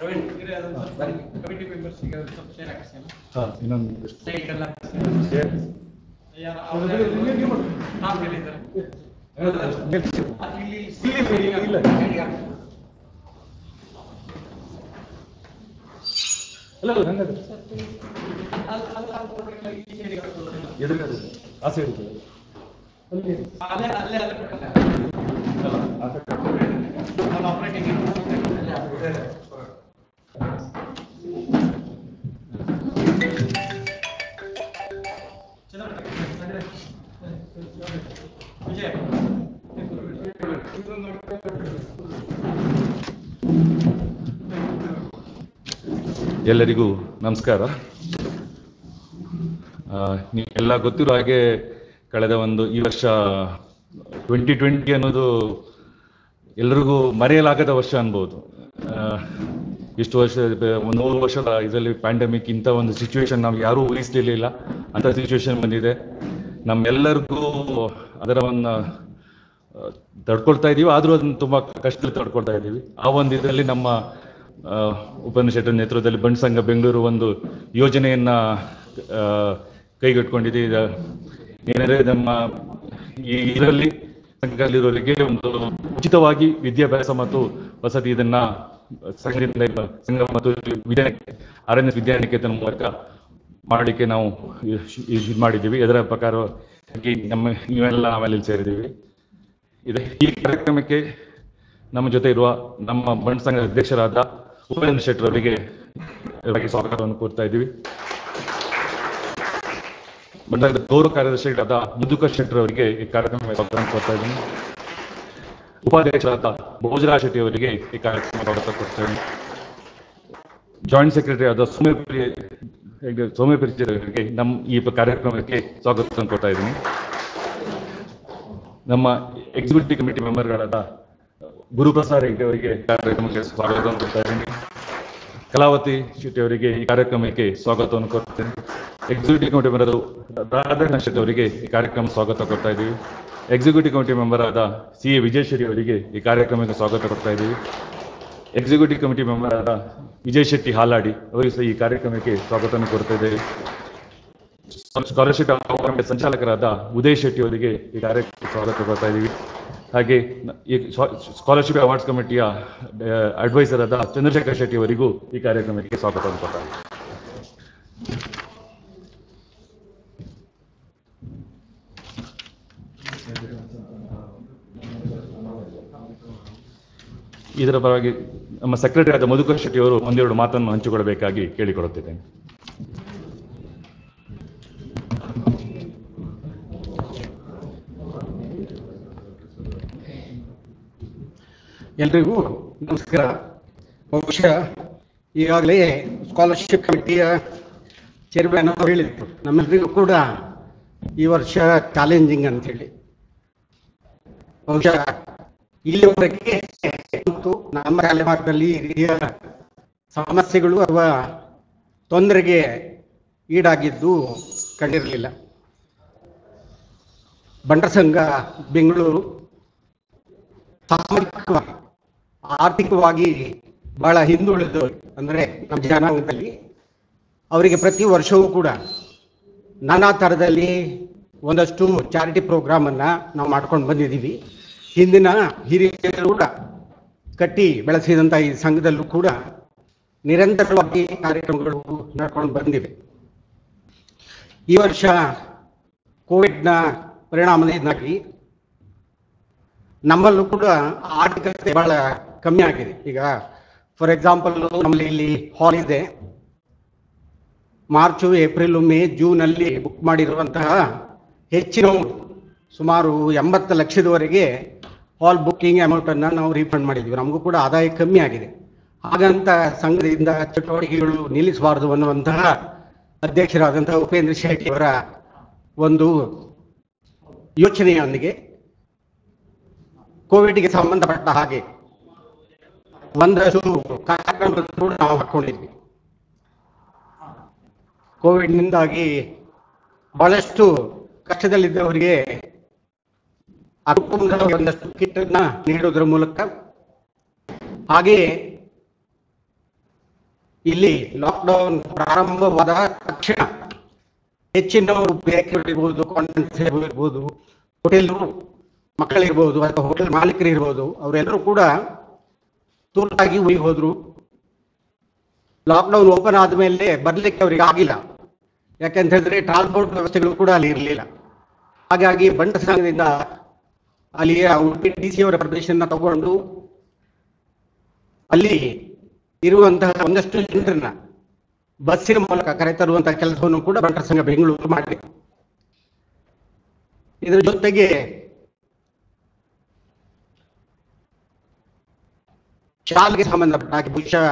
Praveen committee members ಈಗ ಸ್ವಲ್ಪ share ಹಾಕಿಸಿ ಹಾಂ ಇನ್ನೊಂದು ಸೈಡ್ ಎಲ್ಲ ಶೇರ್ ಯಾರು ಅವ್ರು ನಾವು ಹೇಳಿದ್ದಾರೆ ಅಲ್ಲಿ ಇಲ್ಲಿ ಇಲ್ಲ. ಅಲ್ಲ ಅಲ್ಲ ನಂಗೆ ಅದು. ಎದುರುಗಡೆ ಆ ಸೈಡ್ ಇದೆ. ಅಲ್ಲಿ ಅಲ್ಲೇ ಅಲ್ಲೇ ಅಲ್ಲೇ ಅಲ್ಲ, ಆ ಕಡೆ. ನಾನು ಆಪರೇಟಿಂಗ್ ವಿಜಯ ಎಲ್ಲರಿಗೂ ನಮಸ್ಕಾರ ಆ, ನೀವೆಲ್ಲ ಗೊತ್ತಿರೋ ಹಾಗೆ ಕಳೆದ ಒಂದು ಈ ವರ್ಷ ಟ್ವೆಂಟಿ ಟ್ವೆಂಟಿ ಅನ್ನೋದು ಎಲ್ರಿಗೂ ಮರೆಯಲಾಗದ ವರ್ಷ ಅನ್ಬೋದು ಆ, ಇಷ್ಟು ವರ್ಷ ಬ- ಒಂದು ನೂರು ವರ್ಷದ ಇದರಲ್ಲಿ ಪ್ಯಾಂಡಮಿಕ್ ಇಂಥ ಒಂದು ಸಿಚುವೇಶನ್ ನಾವು ಯಾರೂ ಊಹಿಸ್ಲಿರ್ಲಿಲ್ಲ ಅಂಥ ಸಿಚುವೇಶನ್ ಬಂದಿದೆ ನಮ್ಮೆಲ್ಲರಿಗೂ ಅದರ ಒಂದು ಆ, ತಡ್ಕೊಳ್ತಾ ಇದೀವಿ ಆದರೂ ಅದನ್ನು ತುಂಬಾ ಕಷ್ಟದಲ್ಲಿ ತಡ್ಕೊಳ್ತಾ ಇದ್ದೀವಿ ಆ ಒಂದು ಇದರಲ್ಲಿ ನಮ್ಮ ಆ, ಉಪನಿಷತ್ ನೇತೃತ್ವದಲ್ಲಿ ಬಂಡ್ ಸಂಘ ಬೆಂಗಳೂರು ಒಂದು ಯೋಜನೆಯನ್ನ ಆ, ಕೈಗೆಟ್ಕೊಂಡಿದೆ ಇದು ಏನಂದ್ರೆ ನಮ್ಮ ಈ ಇದರಲ್ಲಿ ಸಂಘದಲ್ಲಿರೋರಿಗೆ ಒಂದು ಉಚಿತವಾಗಿ ವಿದ್ಯಾಭ್ಯಾಸ ಮತ್ತು ವಸತಿ ಇದನ್ನ ಸಂಘದಿಂದ ಸಂಘ ಮತ್ತು ವಿದ್ಯಾ ಅರಣ್ಯ ವಿದ್ಯಾನಿಕೇತನ ಮೂಲಕ ಮಾಡಲಿಕ್ಕೆ ನಾವು ಇದು ಮಾಡಿದ್ದೀವಿ ಇದರ ಪ್ರಕಾರವಾಗಿ ನಮ್ಮ ನೀವೆಲ್ಲ ನಾವೆಲ್ಲ ಇಲ್ಲಿ ಸೇರಿದ್ದೀವಿ ಇದೆ ಈ ಕಾರ್ಯಕ್ರಮಕ್ಕೆ ನಮ್ಮ ಜೊತೆ ಇರುವ ನಮ್ಮ ಬಂಡ್ ಸಂಘ ಅಧ್ಯಕ್ಷರಾದ ಉಪೇಂದ್ರ ಶೆಟ್ಟರ್ ಅವರಿಗೆ ಇವರಿಗೆ ಸ್ವಾಗತವನ್ನು ಕೋರ್ತಾ ಇದ್ದೀವಿ ಬಂಡ್ ಸಂಘದ ಗೌರವ ಕಾರ್ಯದರ್ಶಿಗಳಾದ ಮಧುಕರ್ ಶೆಟ್ಟರ್ ಅವರಿಗೆ ಈ ಕಾರ್ಯಕ್ರಮಕ್ಕೆ ಸ್ವಾಗತವನ್ನು ಕೋರ್ತಾ ಇದ್ದೀನಿ ಉಪಾಧ್ಯಕ್ಷರಾದ ಭೋಜರಾಜ್ ಶೆಟ್ಟಿ ಅವರಿಗೆ ಈ ಕಾರ್ಯಕ್ರಮ ಸ್ವಾಗತ ಕೊಡ್ತಾ ಇದ್ದೀನಿ ಜಾಯಿಂಟ್ ಸೆಕ್ರೆಟರಿ ಆದ ಸೌಮ್ಯಪ್ರಿಯ ಸೌಮ್ಯಪ್ರಿಯ ಅವರಿಗೆ ನಮ್ಮ ಈ ಕಾರ್ಯಕ್ರಮಕ್ಕೆ ಸ್ವಾಗತವನ್ನು ಕೊಡ್ತಾ ಇದ್ದೀನಿ ನಮ್ಮ ಎಕ್ಸಿಕ್ಯೂಟಿವ್ ಕಮಿಟಿ ಮೆಂಬರ್ಗಳಾದ ಗುರುಪ್ರಸಾದ್ ಹೆಗ್ಡೆ ಅವರಿಗೆ ಕಾರ್ಯಕ್ರಮಕ್ಕೆ ಸ್ವಾಗತವನ್ನು ಕೊಡ್ತಾ ಇದ್ದೀನಿ ಕಲಾವತಿ ಶೆಟ್ಟಿ ಅವರಿಗೆ ಈ ಕಾರ್ಯಕ್ರಮಕ್ಕೆ ಸ್ವಾಗತವನ್ನು ಕೊಡ್ತೇನೆ executive committee member Radhakrishna Shetty ಅವರಿಗೆ ಈ ಕಾರ್ಯಕ್ರಮ ಸ್ವಾಗತ ಕೊಡ್ತಾ ಇದ್ದೀವಿ ಎಕ್ಸಿಕ್ಯೂಟಿವ್ ಕಮಿಟಿ ಮೆಂಬರ್ ಆದ ಸಿ ಎ ವಿಜಯಶ್ರೀ ಅವರಿಗೆ ಈ ಕಾರ್ಯಕ್ರಮಕ್ಕೆ ಸ್ವಾಗತ ಕೊಡ್ತಾ ಇದ್ದೀವಿ ಎಕ್ಸಿಕ್ಯೂಟಿವ್ ಕಮಿಟಿ ಮೆಂಬರ್ ಆದ ವಿಜಯ್ ಶೆಟ್ಟಿ ಹಾಲಾಡಿ ಅವರಿಗೆ ಸಹ ಈ ಕಾರ್ಯಕ್ರಮಕ್ಕೆ ಸ್ವಾಗತವನ್ನು ಕೊಡ್ತಾ ಇದ್ದೇವೆ ಸ್ಕಾಲರ್ಶಿಪ್ ಅವಾರ್ಡ್ ಸಂಚಾಲಕರಾದ ಉದಯ್ ಶೆಟ್ಟಿ ಅವರಿಗೆ ಈ ಕಾರ್ಯಕ್ರಮಕ್ಕೆ ಸ್ವಾಗತ ಕೊಡ್ತಾ ಇದ್ದೀವಿ ಹಾಗೆ ನ- ಈ ಸ್ಕಾಲರ್ಶಿಪ್ ಅವಾರ್ಡ್ಸ್ ಕಮಿಟಿಯ ಅಡ್ವೈಸರ್ ಆದ ಚಂದ್ರಶೇಖರ್ ಶೆಟ್ಟಿ ಅವರಿಗೂ ಈ ಕಾರ್ಯಕ್ರಮಕ್ಕೆ ಸ್ವಾಗತವನ್ನು ಕೊಡ್ತಾ ಇದ್ದೀನಿ. ಇದರ ಪರವಾಗಿ ನಮ್ಮ ಸೆಕ್ರೆಟರಿ ಆದ ಮಧುಕರ್ ಶೆಟ್ಟಿ ಅವರು ಒಂದೆರಡು ಮಾತನ್ನು ಹಂಚಿಕೊಳ್ಳಬೇಕಾಗಿ ಕೇಳಿಕೊಳ್ಳುತ್ತಿದ್ದೇನೆ ಎಲ್ರಿಗೂ ನಮಸ್ಕಾರ ಬಹುಶಃ ಈಗಾಗಲೇ ಸ್ಕಾಲರ್ಶಿಪ್ ಕಮಿಟಿಯ ಚೇರ್ಮನ್ ಅವರು ಹೇಳಿದ್ರು ನಮ್ಮೆಲ್ಲರಿಗೂ ಕೂಡ ಈ ವರ್ಷ ಚಾಲೆಂಜಿಂಗ್ ಅಂತೇಳಿ ಬಹುಶಃ ಇಲ್ಲಿವರೆಗೆ ಮತ್ತು ನಮ್ಮ ತಲೆಮಾರಿನಲ್ಲಿ ಈ ರೀತಿಯ ಸಮಸ್ಯೆಗಳು ಅಥವಾ ತೊಂದರೆಗೆ ಈಡಾಗಿದ್ದು ಕಂಡಿರಲಿಲ್ಲ ಬಂಟರ ಸಂಘ ಬೆಂಗಳೂರು ಸಾಮಾಜಿಕವಾಗಿ ಆರ್ಥಿಕವಾಗಿ ಬಹಳ ಹಿಂದುಳಿದ ಅಂದರೆ ನಮ್ಮ ಜನಾಂಗದಲ್ಲಿ ಅವರಿಗೆ ಪ್ರತಿ ವರ್ಷವೂ ಕೂಡ ನಾನಾ ಥರದಲ್ಲಿ ಒಂದಷ್ಟು ಚಾರಿಟಿ ಪ್ರೋಗ್ರಾಮನ್ನು ನಾವು ಮಾಡ್ಕೊಂಡು ಬಂದಿದ್ದೀವಿ ಹಿಂದಿನ ಹಿರಿಯರು ಕೂಡ ಕಟ್ಟಿ ಬೆಳೆಸಿದಂಥ ಈ ಸಂಘದಲ್ಲೂ ಕೂಡ ನಿರಂತರವಾಗಿ ಕಾರ್ಯಕ್ರಮಗಳು ನಡ್ಕೊಂಡು ಬಂದಿವೆ ಈ ವರ್ಷ ಕೋವಿಡ್ನ ಪರಿಣಾಮದಿಂದಾಗಿ ನಮ್ಮಲ್ಲೂ ಕೂಡ ಆರ್ಥಿಕತೆ ಬಹಳ ಕಮ್ಮಿ ಆಗಿದೆ ಈಗ ಫಾರ್ ಎಕ್ಸಾಂಪಲ್ ನಮ್ಮಲ್ಲಿ ಇಲ್ಲಿ ಹಾಲ್ ಇದೆ ಮಾರ್ಚು ಏಪ್ರಿಲ್ ಮೇ ಜೂನಲ್ಲಿ ಬುಕ್ ಮಾಡಿರುವಂತಹ ಹೆಚ್ಚಿನ ಸುಮಾರು ಎಂಬತ್ತು ಲಕ್ಷದವರೆಗೆ ಹಾಲ್ ಬುಕ್ಕಿಂಗ್ ಅಮೌಂಟನ್ನು ನಾವು ರೀಫಂಡ್ ಮಾಡಿದ್ವಿ ನಮಗೂ ಕೂಡ ಆದಾಯ ಕಮ್ಮಿ ಆಗಿದೆ ಹಾಗಂತ ಸಂಘದಿಂದ ಚಟುವಟಿಕೆಗಳು ನಿಲ್ಲಿಸಬಾರದು ಅನ್ನುವಂತಹ ಅಧ್ಯಕ್ಷರಾದಂತಹ ಉಪೇಂದ್ರ ಶೆಟ್ಟಿ ಅವರ ಒಂದು ಯೋಚನೆಯೊಂದಿಗೆ ಕೋವಿಡ್ಗೆ ಸಂಬಂಧಪಟ್ಟ ಹಾಗೆ ಒಂದಷ್ಟು ಕಾರ್ಯಕ್ರಮಗಳನ್ನು ಕೂಡ ನಾವು ಹಾಕೊಂಡಿದ್ವಿ ಕೋವಿಡ್ನಿಂದಾಗಿ ಬಹಳಷ್ಟು ಕಷ್ಟದಲ್ಲಿದ್ದವರಿಗೆ ಅನುಕೂಲವಾಗಿ ಒಂದಷ್ಟು ಕಿಟ್ ಅನ್ನ ನೀಡುವುದರ ಮೂಲಕ ಹಾಗೆಯೇ ಇಲ್ಲಿ ಲಾಕ್ಡೌನ್ ಪ್ರಾರಂಭವಾದ ತಕ್ಷಣ ಹೆಚ್ಚಿನವರು ಬೇಕರಿರ್ಬೋದು ಕಾನ್ಫರೆನ್ಸ್ ಇರ್ಬೋದು ಹೋಟೆಲ್ರು ಮಕ್ಕಳಿರ್ಬೋದು ಅಥವಾ ಹೋಟೆಲ್ ಮಾಲೀಕರು ಇರ್ಬೋದು ಅವರೆಲ್ಲರೂ ಕೂಡ ತುರ್ತಾಗಿ ಊರಿಗೆ ಹೋದ್ರು ಲಾಕ್ಡೌನ್ ಓಪನ್ ಆದಮೇಲೆ ಬರ್ಲಿಕ್ಕೆ ಅವ್ರಿಗೆ ಆಗಿಲ್ಲ ಯಾಕೆಂತ ಹೇಳಿದ್ರೆ ಟ್ರಾನ್ಸ್ಪೋರ್ಟ್ ವ್ಯವಸ್ಥೆಗಳು ಕೂಡ ಅಲ್ಲಿ ಇರಲಿಲ್ಲ ಹಾಗಾಗಿ ಬಂಟ ಸಂಘದಿಂದ ಅಲ್ಲಿಯ ಉಡುಪಿ ಡಿ ಸಿ ಅವರ ಪರ್ಮಿಷನ್ ತಗೊಂಡು ಅಲ್ಲಿ ಇರುವಂತಹ ಒಂದಷ್ಟು ಜನರನ್ನ ಬಸ್ಸಿನ ಮೂಲಕ ಕರೆತರುವಂತಹ ಕೆಲಸವನ್ನು ಕೂಡ ಬಂಟರ ಸಂಘ ಬೆಂಗಳೂರು ಮಾಡಿದೆ ಇದರ ಜೊತೆಗೆ ಶಾಲೆಗೆ ಸಂಬಂಧಪಟ್ಟ ಹಾಗೆ ಬಹುಶಃ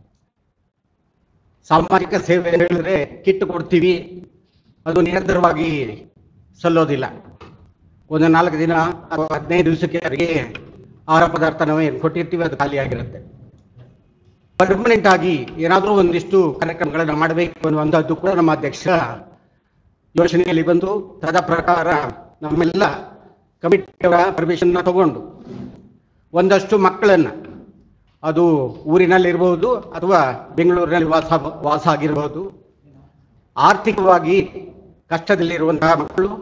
ಸಾಮಾಜಿಕ ಸೇವೆ ಹೇಳಿದ್ರೆ ಕಿಟ್ ಕೊಡ್ತೀವಿ ಅದು ನಿರಂತರವಾಗಿ ಸಲ್ಲೋದಿಲ್ಲ ಒಂದು ನಾಲ್ಕು ದಿನ ಅಥವಾ ಹದಿನೈದು ದಿವಸಕ್ಕೆ ಅವರಿಗೆ ಆಹಾರ ಪದಾರ್ಥ ನಾವು ಏನು ಕೊಟ್ಟಿರ್ತೀವಿ ಅದು ಖಾಲಿಯಾಗಿರುತ್ತೆ ಪರ್ಮನೆಂಟ್ ಆಗಿ ಏನಾದರೂ ಒಂದಿಷ್ಟು ಕಾರ್ಯಕ್ರಮಗಳನ್ನು ಮಾಡಬೇಕು ಅನ್ನುವಂಥದ್ದು ಕೂಡ ನಮ್ಮ ಅಧ್ಯಕ್ಷ ಯೋಚನೆಯಲ್ಲಿ ಬಂದು ತದ ಪ್ರಕಾರ ನಮ್ಮೆಲ್ಲ ಕಮಿಟಿಯವರ ಪರ್ಮಿಷನ್ನ ತಗೊಂಡು ಒಂದಷ್ಟು ಮಕ್ಕಳನ್ನು ಅದು ಊರಿನಲ್ಲಿರ್ಬೋದು ಅಥವಾ ಬೆಂಗಳೂರಿನಲ್ಲಿ ವಾಸ ವಾಸ ಆಗಿರ್ಬೋದು ಆರ್ಥಿಕವಾಗಿ ಕಷ್ಟದಲ್ಲಿರುವಂತಹ ಮಕ್ಕಳು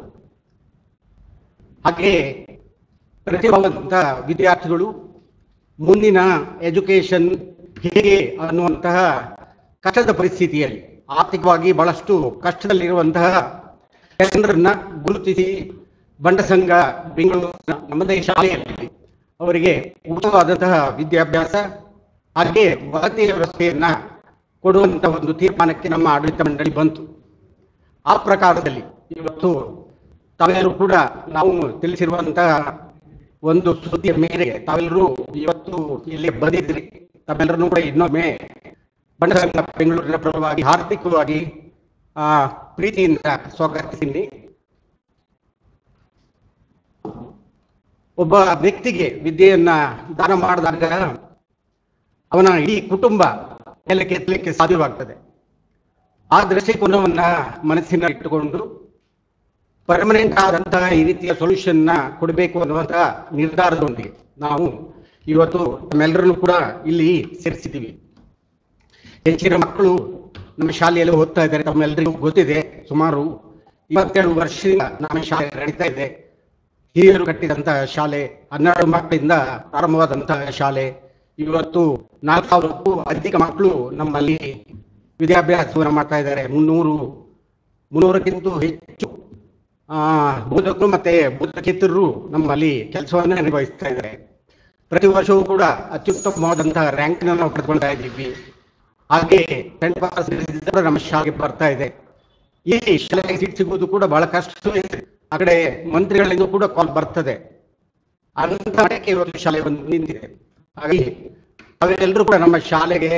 ಹಾಗೆ ಪ್ರತಿಭಾವಂತ ವಿದ್ಯಾರ್ಥಿಗಳು ಮುಂದಿನ ಎಜುಕೇಶನ್ ಹೇಗೆ ಅನ್ನುವಂತಹ ಕಷ್ಟದ ಪರಿಸ್ಥಿತಿಯಲ್ಲಿ ಆರ್ಥಿಕವಾಗಿ ಬಹಳಷ್ಟು ಕಷ್ಟದಲ್ಲಿರುವಂತಹ ಜನರನ್ನ ಗುರುತಿಸಿ ಬಂಡ ಸಂಘ ಬೆಂಗಳೂರಿನ ನಮ್ಮದೇ ಶಾಲೆಯಲ್ಲಿ ಅವರಿಗೆ ಉತ್ತಮವಾದಂತಹ ವಿದ್ಯಾಭ್ಯಾಸ ಹಾಗೆ ವಸತಿ ವ್ಯವಸ್ಥೆಯನ್ನ ಕೊಡುವಂತಹ ಒಂದು ತೀರ್ಮಾನಕ್ಕೆ ನಮ್ಮ ಆಡಳಿತ ಮಂಡಳಿ ಬಂತು ಆ ಪ್ರಕಾರದಲ್ಲಿ ಇವತ್ತು ತಾವೆಲ್ಲರೂ ಕೂಡ ನಾವು ತಿಳಿಸಿರುವಂತಹ ಒಂದು ಸುದ್ದಿಯ ಮೇರೆಗೆ ತಾವೆಲ್ಲರೂ ಇವತ್ತು ಇಲ್ಲಿ ಬಂದಿದ್ರಿ ತಾವೆಲ್ಲರನ್ನೂ ಕೂಡ ಇನ್ನೊಮ್ಮೆ ಬಣ್ಣ ಸಂಘ ಬೆಂಗಳೂರಿನ ಪರವಾಗಿ ಹಾರ್ದಿಕವಾಗಿ ಆ ಪ್ರೀತಿಯಿಂದ ಸ್ವಾಗತಿಸ್ತೀನಿ ಒಬ್ಬ ವ್ಯಕ್ತಿಗೆ ವಿದ್ಯೆಯನ್ನ ದಾನ ಮಾಡಿದಾಗ ಅವನ ಇಡೀ ಕುಟುಂಬ ಮೇಲೆ ಕೆತ್ತಲಿಕ್ಕೆ ಸಾಧ್ಯವಾಗ್ತದೆ ಆ ದೃಷ್ಟಿಕೋನವನ್ನ ಮನಸ್ಸಿನ ಇಟ್ಟುಕೊಂಡು ಪರ್ಮನೆಂಟ್ ಆದಂತಹ ಈ ರೀತಿಯ ಸೊಲ್ಯೂಷನ್ನ ಕೊಡಬೇಕು ಅನ್ನುವಂತಹ ನಿರ್ಧಾರದೊಂದಿಗೆ ನಾವು ಇವತ್ತು ನಮ್ಮೆಲ್ಲರನ್ನು ಕೂಡ ಇಲ್ಲಿ ಸೇರಿಸಿದ್ದೀವಿ ಹೆಚ್ಚಿನ ಮಕ್ಕಳು ನಮ್ಮ ಶಾಲೆಯಲ್ಲಿ ಓದ್ತಾ ಇದ್ದಾರೆ ತಮ್ಮೆಲ್ಲರಿಗೂ ಗೊತ್ತಿದೆ ಸುಮಾರು ಇಪ್ಪತ್ತೇಳು ವರ್ಷದಿಂದ ನಮ್ಮ ಶಾಲೆ ನಡೀತಾ ಇದೆ ಹಿರಿಯರು ಕಟ್ಟಿದಂತಹ ಶಾಲೆ ಹನ್ನೆರಡು ಮಕ್ಕಳಿಂದ ಪ್ರಾರಂಭವಾದಂತಹ ಶಾಲೆ ಇವತ್ತು ನಾಲ್ಕು ಸಾವಿರಕ್ಕೂ ಅಧಿಕ ಮಕ್ಕಳು ನಮ್ಮಲ್ಲಿ ವಿದ್ಯಾಭ್ಯಾಸವನ್ನು ಮಾಡ್ತಾ ಇದ್ದಾರೆ ಮುನ್ನೂರು ಮುನ್ನೂರಕ್ಕಿಂತ ಹೆಚ್ಚು ಆ ಬೋಧಕರು ಮತ್ತೆ ಬೋಧಕೇತರರು ನಮ್ಮಲ್ಲಿ ಕೆಲಸವನ್ನ ನಿರ್ವಹಿಸ್ತಾ ಇದ್ದಾರೆ ಪ್ರತಿ ವರ್ಷವೂ ಕೂಡ ಅತ್ಯುತ್ತಮವಾದಂತಹ ರ್ಯಾಂಕ್ ನಾವು ಪಡೆದುಕೊಳ್ತಾ ಇದ್ದೀವಿ ಹಾಗೆ ಟೆಂಟ್ ಪಾಸ್ ನಮ್ಮ ಶಾಲೆಗೆ ಬರ್ತಾ ಇದೆ ಈ ಶಾಲೆಗೆ ಸೀಟ್ ಸಿಗೋದು ಕೂಡ ಬಹಳ ಕಷ್ಟವೇ ಇದೆ. ಆ ಕಡೆ ಮಂತ್ರಿಗಳಿಂದ ಕೂಡ ಕಾಲ್ ಬರ್ತದೆ ಅಂತ ಮಟ್ಟಕ್ಕೆ ಇವತ್ತು ಶಾಲೆ ಬಂದು ನಿಂತಿದೆ ಹಾಗಾಗಿ ಅವೆಲ್ಲರೂ ಕೂಡ ನಮ್ಮ ಶಾಲೆಗೆ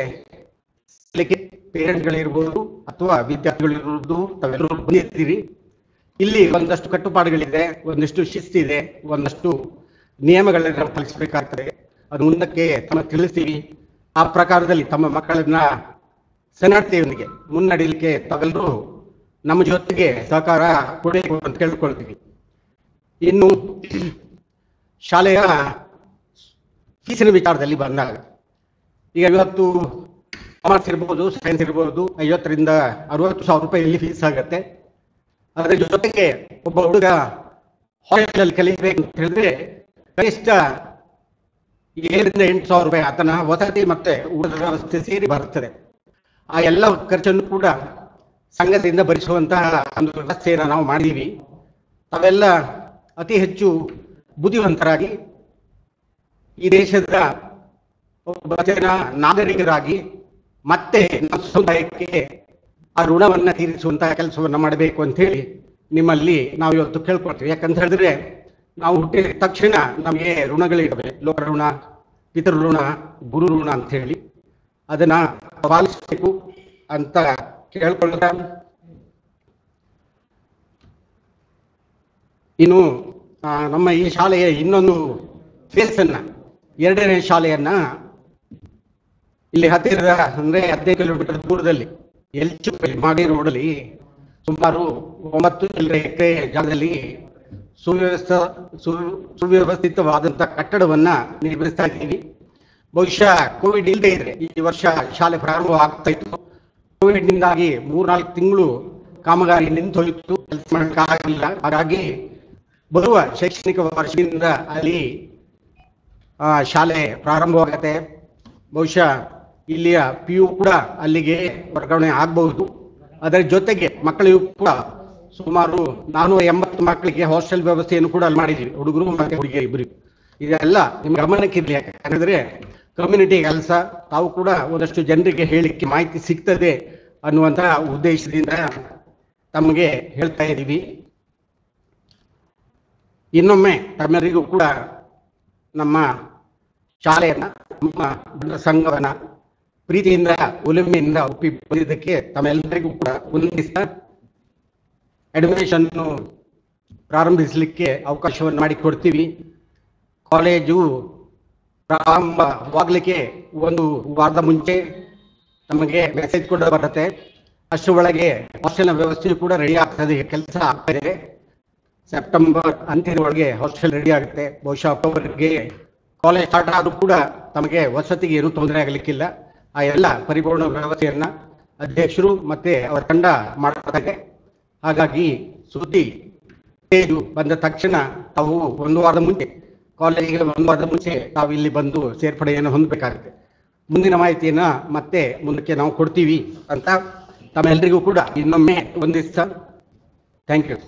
ಪೇರೆಂಟ್ಗಳಿರ್ಬೋದು ಅಥವಾ ವಿದ್ಯಾರ್ಥಿಗಳಿರ್ಬೋದು ತಾವೆಲ್ಲರೂ ಬಂದಿರ್ತೀರಿ ಇಲ್ಲಿ ಒಂದಷ್ಟು ಕಟ್ಟುಪಾಡುಗಳಿದೆ ಒಂದಿಷ್ಟು ಶಿಸ್ತಿದೆ ಒಂದಷ್ಟು ನಿಯಮಗಳನ್ನ ನಾವು ಪಾಲಿಸಬೇಕಾಗ್ತದೆ ಅದು ಮುಂದಕ್ಕೆ ತಮ್ಮ ತಿಳಿಸ್ತೀವಿ ಆ ಪ್ರಕಾರದಲ್ಲಿ ತಮ್ಮ ಮಕ್ಕಳನ್ನ ಸನ್ನಡತೆಯೊಂದಿಗೆ ಮುನ್ನಡೆಯಲಿಕ್ಕೆ ತಾವೆಲ್ಲರೂ ನಮ್ಮ ಜೊತೆಗೆ ಸಹಕಾರ ಕೊಡಬೇಕು ಅಂತ ಕೇಳ್ಕೊಳ್ತೀವಿ ಇನ್ನು ಶಾಲೆಯ ಫೀಸಿನ ವಿಚಾರದಲ್ಲಿ ಬಂದಾಗ ಈಗ ಇವತ್ತು ಕಾಮರ್ಸ್ ಇರ್ಬೋದು ಸೈನ್ಸ್ ಇರ್ಬೋದು ಐವತ್ತರಿಂದ ಅರವತ್ತು ಸಾವಿರ ರೂಪಾಯಿ ಇಲ್ಲಿ ಫೀಸ್ ಆಗುತ್ತೆ ಅದರ ಜೊತೆಗೆ ಒಬ್ಬ ಹುಡುಗ ಹಾಸ್ಟೆಲಲ್ಲಿ ಕಲಿಬೇಕು ಅಂತ ಹೇಳಿದ್ರೆ ಕನಿಷ್ಠ ಏಳರಿಂದ ಎಂಟು ಸಾವಿರ ರೂಪಾಯಿ ಆತನ ವಸತಿ ಮತ್ತೆ ಊಟದ ವ್ಯವಸ್ಥೆ ಸೇರಿ ಬರುತ್ತದೆ ಆ ಎಲ್ಲ ಖರ್ಚನ್ನು ಕೂಡ ಸಂಘದಿಂದ ಭರಿಸುವಂತಹ ಒಂದು ವ್ಯವಸ್ಥೆಯನ್ನು ನಾವು ಮಾಡಿದ್ದೀವಿ ತಾವೆಲ್ಲ ಅತಿ ಹೆಚ್ಚು ಬುದ್ಧಿವಂತರಾಗಿ ಈ ದೇಶದ ಒಬ್ಬ ಜನ ನಾಗರಿಕರಾಗಿ ಮತ್ತೆ ನಮ್ಮ ಸಮುದಾಯಕ್ಕೆ ಆ ಋಣವನ್ನ ತೀರಿಸುವಂತಹ ಕೆಲಸವನ್ನ ಮಾಡಬೇಕು ಅಂತ ಹೇಳಿ ನಿಮ್ಮಲ್ಲಿ ನಾವು ಇವತ್ತು ಕೇಳ್ಕೊಳ್ತೀವಿ ಯಾಕಂತ ಹೇಳಿದ್ರೆ ನಾವು ಹುಟ್ಟಿದ ತಕ್ಷಣ ನಮಗೆ ಋಣಗಳಿವೆ ಲೋಕ ಋಣ ಪಿತೃ ಋಣ ಗುರು ಋಣ ಅಂತ ಹೇಳಿ ಅದನ್ನ ಪಾಲಿಸಬೇಕು ಅಂತ ಕೇಳ್ಕೊಳ್ಳೋದ ಇನ್ನು ಆ, ನಮ್ಮ ಈ ಶಾಲೆಯ ಇನ್ನೊಂದು ಫೇಸ್ ಅನ್ನ ಎರಡನೇ ಶಾಲೆಯನ್ನ ಇಲ್ಲಿ ಹತ್ತಿರದ ಅಂದ್ರೆ ಹದಿನೈದು ಕಿಲೋಮೀಟರ್ ದೂರದಲ್ಲಿ ಎಲ್ಚುಪೆ ಮಾಡಿ ರೋಡಲ್ಲಿ ಸುಮಾರು ಒಂಬತ್ತು ಚಿಲ್ಲರೆ ಎಕರೆ ಜಾಗದಲ್ಲಿ ಸುವ್ಯವಸ್ಥ ಸು ಸುವ್ಯವಸ್ಥಿತವಾದಂಥ ಕಟ್ಟಡವನ್ನ ನಿರ್ಮಿಸ್ತಾ ಇದ್ದೀವಿ ಬಹುಶಃ ಕೋವಿಡ್ ಇಲ್ಲದೆ ಇದ್ರೆ ಈ ವರ್ಷ ಶಾಲೆ ಪ್ರಾರಂಭ ಆಗ್ತಾ ಇತ್ತು ಕೋವಿಡ್ ನಿಂದಾಗಿ ಮೂರ್ನಾಲ್ಕು ತಿಂಗಳು ಕಾಮಗಾರಿ ನಿಂತು ಹೋಯಿತು ಕೆಲಸ ಮಾಡೋಕ್ಕಾಗಲಿಲ್ಲ ಹಾಗಾಗಿ ಬರುವ ಶೈಕ್ಷಣಿಕ ವರ್ಷದಿಂದ ಅಲ್ಲಿ ಆ, ಶಾಲೆ ಪ್ರಾರಂಭವಾಗತ್ತೆ ಬಹುಶಃ ಇಲ್ಲಿಯ ಪಿ ಯು ಕೂಡ ಅಲ್ಲಿಗೆ ವರ್ಗಾವಣೆ ಆಗಬಹುದು ಅದರ ಜೊತೆಗೆ ಮಕ್ಕಳಿಗೂ ಕೂಡ ಸುಮಾರು ನಾನೂರ ಎಂಬತ್ತು ಮಕ್ಕಳಿಗೆ ಹಾಸ್ಟೆಲ್ ವ್ಯವಸ್ಥೆಯನ್ನು ಕೂಡ ಅಲ್ಲಿ ಮಾಡಿದ್ದೀವಿ ಹುಡುಗರು ಮತ್ತೆ ಹುಡುಗಿಯರು ಇಬ್ಬರಿಗೂ ಇದೆಲ್ಲ ನಿಮ್ಮ ಗಮನಕ್ಕಿರಲಿ ಯಾಕಂದ್ರೆ ಕಮ್ಯುನಿಟಿ ಕೆಲಸ ತಾವು ಕೂಡ ಒಂದಷ್ಟು ಜನರಿಗೆ ಹೇಳಿಕ್ಕೆ ಮಾಹಿತಿ ಸಿಗ್ತದೆ ಅನ್ನುವಂಥ ಉದ್ದೇಶದಿಂದ ತಮಗೆ ಹೇಳ್ತಾ ಇದ್ದೀವಿ ಇನ್ನೊಮ್ಮೆ ತಮ್ಮೆಲ್ಲರಿಗೂ ಕೂಡ ನಮ್ಮ ಶಾಲೆಯನ್ನ ನಮ್ಮ ಬೃಂದ ಸಂಘವನ್ನ ಪ್ರೀತಿಯಿಂದ ಒಲಿಮೆಯಿಂದ ಒಪ್ಪಿ ಬಂದಿದ್ದಕ್ಕೆ ತಮ್ಮೆಲ್ಲರಿಗೂ ಕೂಡ ವಂದಿಸ್ತಾ ಅಡ್ಮಿಷನ್ ಪ್ರಾರಂಭಿಸಲಿಕ್ಕೆ ಅವಕಾಶವನ್ನು ಮಾಡಿಕೊಡ್ತೀವಿ ಕಾಲೇಜು ಪ್ರಾರಂಭವಾಗಲಿಕ್ಕೆ ಒಂದು ವಾರದ ಮುಂಚೆ ನಮಗೆ ಮೆಸೇಜ್ ಕೂಡ ಬರುತ್ತೆ ಅಷ್ಟರೊಳಗೆ ಹಾಸ್ಟೆಲ್ನ ವ್ಯವಸ್ಥೆಯು ಕೂಡ ರೆಡಿ ಆಗ್ತದೆ ಕೆಲಸ ಆಗ್ತದೆ ಸೆಪ್ಟೆಂಬರ್ ಅಂತ್ಯದ ಒಳಗೆ ಹಾಸ್ಟೆಲ್ ರೆಡಿ ಆಗುತ್ತೆ ಬಹುಶಃ ಅಕ್ಟೋಬರ್ಗೆ ಕಾಲೇಜ್ ಸ್ಟಾರ್ಟ್ ಆದರೂ ಕೂಡ ತಮಗೆ ವಸತಿಗೆ ಏನೂ ತೊಂದರೆ ಆಗಲಿಕ್ಕಿಲ್ಲ ಆ ಎಲ್ಲ ಪರಿಪೂರ್ಣ ವ್ಯವಸ್ಥೆಯನ್ನ ಅಧ್ಯಕ್ಷರು ಮತ್ತೆ ಅವರ ತಂಡ ಮಾಡ್ತಾರೆ ಹಾಗಾಗಿ ಸುದ್ದಿ ಮೆಸೇಜು ಬಂದ ತಕ್ಷಣ ತಾವು ಒಂದು ವಾರದ ಮುಂಚೆ ಕಾಲೇಜಿಗೆ ಒಂದು ವಾರದ ಮುಂಚೆ ತಾವು ಇಲ್ಲಿ ಬಂದು ಸೇರ್ಪಡೆಯನ್ನು ಹೊಂದಬೇಕಾಗುತ್ತೆ ಮುಂದಿನ ಮಾಹಿತಿಯನ್ನ ಮತ್ತೆ ಮುಂದಕ್ಕೆ ನಾವು ಕೊಡ್ತೀವಿ ಅಂತ ತಮ್ಮೆಲ್ಲರಿಗೂ ಕೂಡ ಇನ್ನೊಮ್ಮೆ ವಂದಿಸ್ತಾ ಥ್ಯಾಂಕ್ ಯು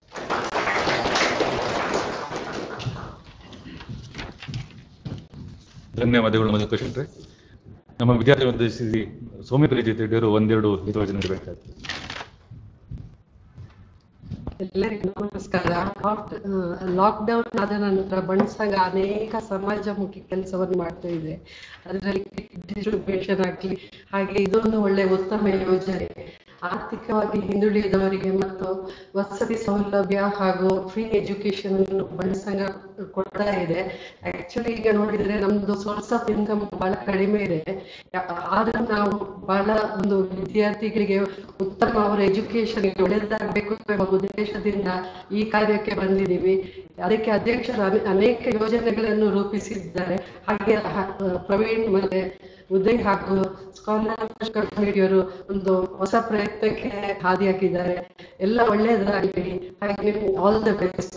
ಧನ್ಯವಾದಗಳು ಮಧುಕರ್ ಶೆಟ್ರೆ ನಮ್ಮ ವಿದ್ಯಾರ್ಥಿ ಉದ್ದೇಶಿಸಿ ಸೌಮ್ಯ ಜೊತೆ ಒಂದೆರಡು ಹಿತವಚನ ನೀಡಬೇಕಾಗ್ತದೆ ಎಲ್ಲರಿಗೂ ನಮಸ್ಕಾರ ಲಾಕ್ಡೌನ್ ಆದ ನಂತರ ಬಣ್ಸಂಗ ಅನೇಕ ಸಮಾಜಮುಖಿ ಕೆಲಸವನ್ನು ಮಾಡ್ತಾ ಇದೆ ಅದರಲ್ಲಿ ಡಿಸ್ಟ್ರಿಬ್ಯೂಷನ್ ಆಗಲಿ ಹಾಗೆ ಇದೊಂದು ಒಳ್ಳೆ ಉತ್ತಮ ಯೋಜನೆ ಆರ್ಥಿಕವಾಗಿ ಹಿಂದುಳಿದವರಿಗೆ ಮತ್ತು ವಸತಿ ಸೌಲಭ್ಯ ಹಾಗೂ ಫ್ರೀ ಎಜುಕೇಶನ್ ಬಣ್ಸಂಗ ಕೊಡ್ತಾ ಇದೆ ಆಕ್ಚುಲಿ ಈಗ ನೋಡಿದ್ರೆ ನಮ್ದು ಸೋರ್ಸ್ ಆಫ್ ಇನ್ಕಮ್ ಬಹಳ ಕಡಿಮೆ ಇದೆ ಯಾ- ಆದ್ರೂ ನಾವು ಬಹಳ ಒಂದು ವಿದ್ಯಾರ್ಥಿಗಳಿಗೆ ಉತ್ತಮ ಅವರ ಎಜುಕೇಶನ್ ಒಳ್ಳೆಯದಾಗಬೇಕು ಎಂಬ ಉದ್ದೇಶದಿಂದ ಈ ಕಾರ್ಯಕ್ಕೆ ಬಂದಿದ್ದೀವಿ ಅದಕ್ಕೆ ಅಧ್ಯಕ್ಷರು ಅನೆ- ಅನೇಕ ಯೋಜನೆಗಳನ್ನು ರೂಪಿಸಿದ್ದಾರೆ ಹಾಗೆ ಹ- ಪ್ರವೀಣ್ ಮತ್ತೆ ಉದಯ್ ಹಾಗೂ ಸ್ಕಾಲರ್ಶಿಪ್ ಕಮಿಟಿಯವರು ಒಂದು ಹೊಸ ಪ್ರಯತ್ನಕ್ಕೆ ಹಾದಿ ಹಾಕಿದ್ದಾರೆ ಎಲ್ಲ ಒಳ್ಳೆಯದಾಗಲಿ ಹಾಗೆ ಆಲ್ ದ ಬೆಸ್ಟ್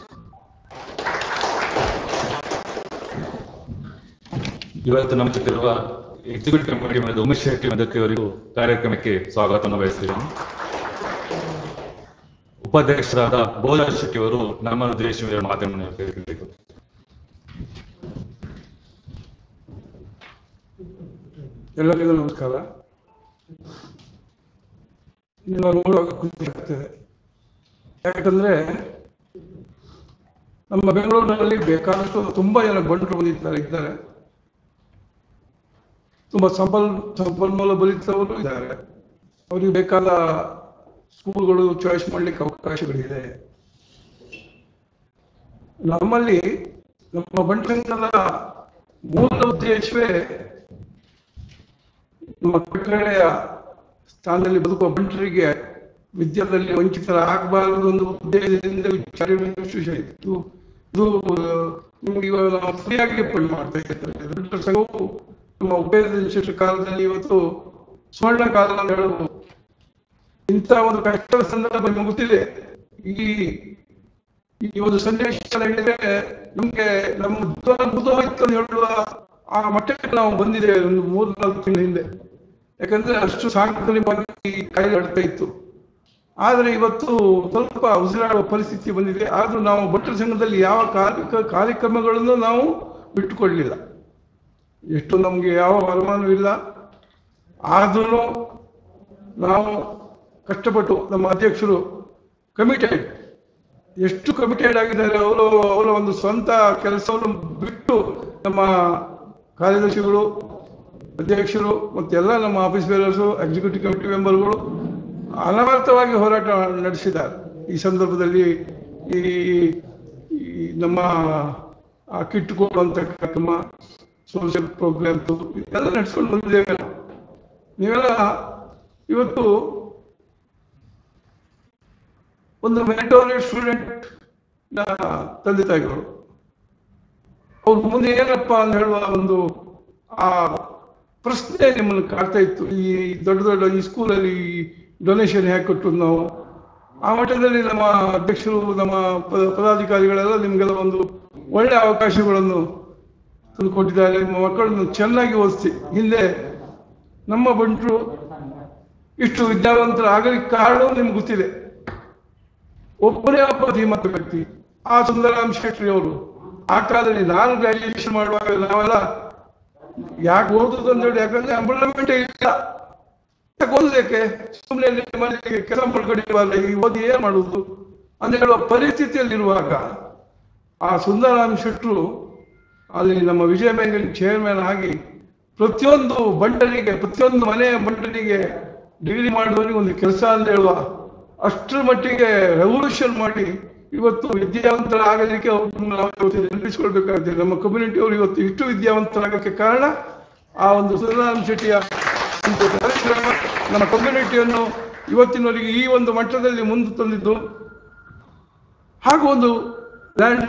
ಇವತ್ತು ನಮ್ಮ ಜೊತೆ ಇರುವ executive committee member Umesh Shetty ಮದಕ್ಕೆ ಅವರಿಗೂ ಕಾರ್ಯಕ್ರಮಕ್ಕೆ ಸ್ವಾಗತವನ್ನು ಬಯಸ್ತಿದ್ದೇನೆ ಉಪಾಧ್ಯಕ್ಷರಾದ ಬೋಧ ಶೆಟ್ಟಿ ಅವರು ನಮ್ಮ ಉದ್ದೇಶ ಮಾಧ್ಯಮ ಕೇಳಬೇಕು ಎಲ್ಲರಿಗೂ ನಮಸ್ಕಾರ ನಿಮ್ಮ ನೋಡುವಾಗ ಖುಷಿ ಆಗ್ತದೆ ಯಾಕಂದ್ರೆ ನಮ್ಮ ಬೆಂಗಳೂರಿನಲ್ಲಿ ಬೇಕಾದಷ್ಟು ತುಂಬಾ ಜನ ಬಂಟರು ಬಂದಿದ್ದಾರೆ ಇದ್ದಾರೆ ತುಂಬಾ ಸಂಪಲ್ ಸಂಪನ್ಮೂಲ ಭರಿತವರು ಇದ್ದಾರೆ ಅವರಿಗೆ ಬೇಕಾದ ಸ್ಕೂಲ್ಗಳು ಚಾಯ್ಸ್ ಮಾಡ್ಲಿಕ್ಕೆ ಅವಕಾಶಗಳಿದೆ ನಮ್ಮಲ್ಲಿ ನಮ್ಮ ಬಂಟಂಗದ ಮೂಲ ಉದ್ದೇಶವೇ ನಮ್ಮ ಕಟ್ಟಳೆಯ ಸ್ಥಾನದಲ್ಲಿ ಬದುಕುವ ಬಂಟರಿಗೆ ವಿದ್ಯಾದಲ್ಲಿ ವಂಚಿತರಾಗಬಾರದು ಒಂದು ಉದ್ದೇಶದಿಂದ ವಿಚಾರ ವಿಮರ್ಶೆ ಇತ್ತು ಇದು ನಿಮಗೆ ಇವಾಗ ನಾವು ಫ್ರೀಯಾಗಿ ಪಡಿ ಮಾಡ್ತಾ ಇದ್ದೇವೆ ಬಂಟರ ಸಂಘವು ನಮ್ಮ ಉಪಯೋಗ ಕಾಲದಲ್ಲಿ ಇವತ್ತು ಸುವರ್ಣ ಕಾಲ ಅಂತ ಹೇಳಬಹುದು ಇಂಥ ಒಂದು ಕಷ್ಟದ ಸಂದರ್ಭ ಮುಗುತ್ತಿದೆ ಈ ಈ ಒಂದು ಸಂದೇಶ ಹೇಳಿದ್ರೆ ನಮ್ಗೆ ನಮ್ಮ ಉದ್ಯೋಗ ಮುಗಿದೋಯ್ತು ಅಂತ ಹೇಳುವ ಆ ಮಟ್ಟಕ್ಕೆ ನಾವು ಬಂದಿದ್ದೇವೆ ಒಂದು ಮೂರು ನಾಲ್ಕು ತಿಂಗಳ ಹಿಂದೆ ಯಾಕಂದ್ರೆ ಅಷ್ಟು ಸಾಂಕ್ರಾಮಿಕವಾಗಿ ಕಾಯಿಲೆ ಹರಡ್ತಾ ಇತ್ತು ಆದ್ರೆ ಇವತ್ತು ಸ್ವಲ್ಪ ಉಸಿರಾಡುವ ಪರಿಸ್ಥಿತಿ ಬಂದಿದೆ ಆದ್ರೂ ನಾವು ಭಟ್ರ ಸಂಘದಲ್ಲಿ ಯಾವ ಕಾರ್ಮಿಕ ಕಾರ್ಯಕ್ರಮಗಳನ್ನು ನಾವು ಬಿಟ್ಟುಕೊಡ್ಲಿಲ್ಲ ಎಷ್ಟು ನಮ್ಗೆ ಯಾವ ವರಮಾನವಿಲ್ಲ ಆದ್ರೂ ನಾವು ಕಷ್ಟಪಟ್ಟು ನಮ್ಮ ಅಧ್ಯಕ್ಷರು ಕಮಿಟೆಡ್ ಎಷ್ಟು ಕಮಿಟೆಡ್ ಆಗಿದ್ದಾರೆ ಅವರು ಅವರ ಒಂದು ಸ್ವಂತ ಕೆಲಸವನ್ನು ಬಿಟ್ಟು ನಮ್ಮ ಕಾರ್ಯದರ್ಶಿಗಳು ಅಧ್ಯಕ್ಷರು ಮತ್ತೆಲ್ಲ ನಮ್ಮ ಆಫೀಸ್ ಬೇರರ್ಸು ಎಕ್ಸಿಕ್ಯೂಟಿವ್ ಕಮಿಟಿ ಮೆಂಬರ್ಗಳು ಅನವರ್ತವಾಗಿ ಹೋರಾಟ ನಡೆಸಿದ್ದಾರೆ ಈ ಸಂದರ್ಭದಲ್ಲಿ ಈ ಈ ನಮ್ಮ ಆ ಕಿಟ್ ಕೊಡುವಂತ ಕಾರ್ಯಕ್ರಮ ಸೋಷಿಯಲ್ ಪ್ರೋಗ್ರಾಮ್ಸ್ ಎಲ್ಲ ನಡೆಸ್ಕೊಂಡು ಬಂದಿದ್ದೇವೆ ನಾವು. ನೀವೆಲ್ಲ ಇವತ್ತು ಒಂದು ಮೆರಿಟೋರಿ ಸ್ಟೂಡೆಂಟ್ ನ ತಂದೆ ತಾಯಿಗಳು ಅವ್ರು ಮುಂದೆ ಏನಪ್ಪ ಅಂತ ಹೇಳುವ ಒಂದು ಆ ಪ್ರಶ್ನೆ ನಿಮ್ಮನ್ನು ಕಾಡ್ತಾ ಇತ್ತು ಈ ದೊಡ್ಡ ದೊಡ್ಡ ಈ ಸ್ಕೂಲಲ್ಲಿ ಡೊನೇಷನ್ ಹೇಗೆ ಕೊಟ್ಟು ನಾವು ಆ ಮಟ್ಟದಲ್ಲಿ ನಮ್ಮ ಅಧ್ಯಕ್ಷರು ನಮ್ಮ ಪ- ಪದಾಧಿಕಾರಿಗಳೆಲ್ಲ ನಿಮ್ಗೆಲ್ಲ ಒಂದು ಒಳ್ಳೆ ಅವಕಾಶಗಳನ್ನು ತಂದುಕೊಟ್ಟಿದ್ದಾರೆ ನಿಮ್ಮ ಮಕ್ಕಳನ್ನು ಚೆನ್ನಾಗಿ ಓದಿಸಿ ಹಿಂದೆ ನಮ್ಮ ಬಂಟರು ಇಷ್ಟು ವಿದ್ಯಾವಂತರು ಆಗಲಿಕ್ಕೆ ಕಾರಣ ನಿಮ್ಗೆ ಗೊತ್ತಿದೆ ಒಬ್ಬನೇ ಒಬ್ಬ ಧೀಮಂತ ವ್ಯಕ್ತಿ ಆ ಸುಂದರಾಮ್ ಶೆಟ್ಟಿ ಅವರು ಆ ಕಾಲದಲ್ಲಿ ನಾನು ಗ್ರಾಜುಯೇಷನ್ ಮಾಡುವಾಗ ನಾವೆಲ್ಲ ಯಾಕೆ ಓದುದು ಅಂತ ಹೇಳಿ ಯಾಕಂದ್ರೆ ಎಂಪ್ಲಾಯ್ಮೆಂಟ್ ಇಲ್ಲ ಯಾಕೆ ಓದೋದಕ್ಕೆ ಸುಮ್ಮನೆ ಮನೆಗೆ ಕೆಲಸ ಮಾಡ್ಕೊಂಡಿರುವಾಗ ಈ ಓದಿ ಏನ್ ಮಾಡುದು ಅಂತ ಹೇಳುವ ಪರಿಸ್ಥಿತಿಯಲ್ಲಿರುವಾಗ ಆ ಸುಂದರಾಮ್ ಶೆಟ್ರು ಅಲ್ಲಿ ನಮ್ಮ ವಿಜಯ ಬ್ಯಾಂಕಿನ ಚೇರ್ಮನ್ ಆಗಿ ಪ್ರತಿಯೊಂದು ಬಂಟನಿಗೆ ಪ್ರತಿಯೊಂದು ಮನೆಯ ಬಂಟನಿಗೆ ಡಿಗ್ರಿ ಮಾಡಿದವನಿಗೆ ಒಂದು ಕೆಲಸ ಅಂತ ಹೇಳುವ ಅಷ್ಟರ ಮಟ್ಟಿಗೆ ರೆವಲ್ಯೂಷನ್ ಮಾಡಿ ಇವತ್ತು ವಿದ್ಯಾವಂತರಾಗಲಿಕ್ಕೆ ಅವ್ರನ್ನ ನಾವು ಇವತ್ತು ನೆನಪಿಸ್ಕೊಳ್ಬೇಕಾಗುತ್ತೆ ನಮ್ಮ ಕಮ್ಯುನಿಟಿ ಅವರು ಇವತ್ತು ಇಷ್ಟು ವಿದ್ಯಾವಂತರಾಗಕ್ಕೆ ಕಾರಣ ಆ ಒಂದು ಸುಂದರಾಮ್ ಶೆಟ್ಟಿಯ ಒಂದು ಕಾರ್ಯಕ್ರಮ ನಮ್ಮ ಕಮ್ಯುನಿಟಿಯನ್ನು ಇವತ್ತಿನವರೆಗೆ ಈ ಒಂದು ಮಟ್ಟದಲ್ಲಿ ಮುಂದೆ ತಂದಿದ್ದು ಹಾಗೂ ಒಂದು ಲ್ಯಾಂಡ್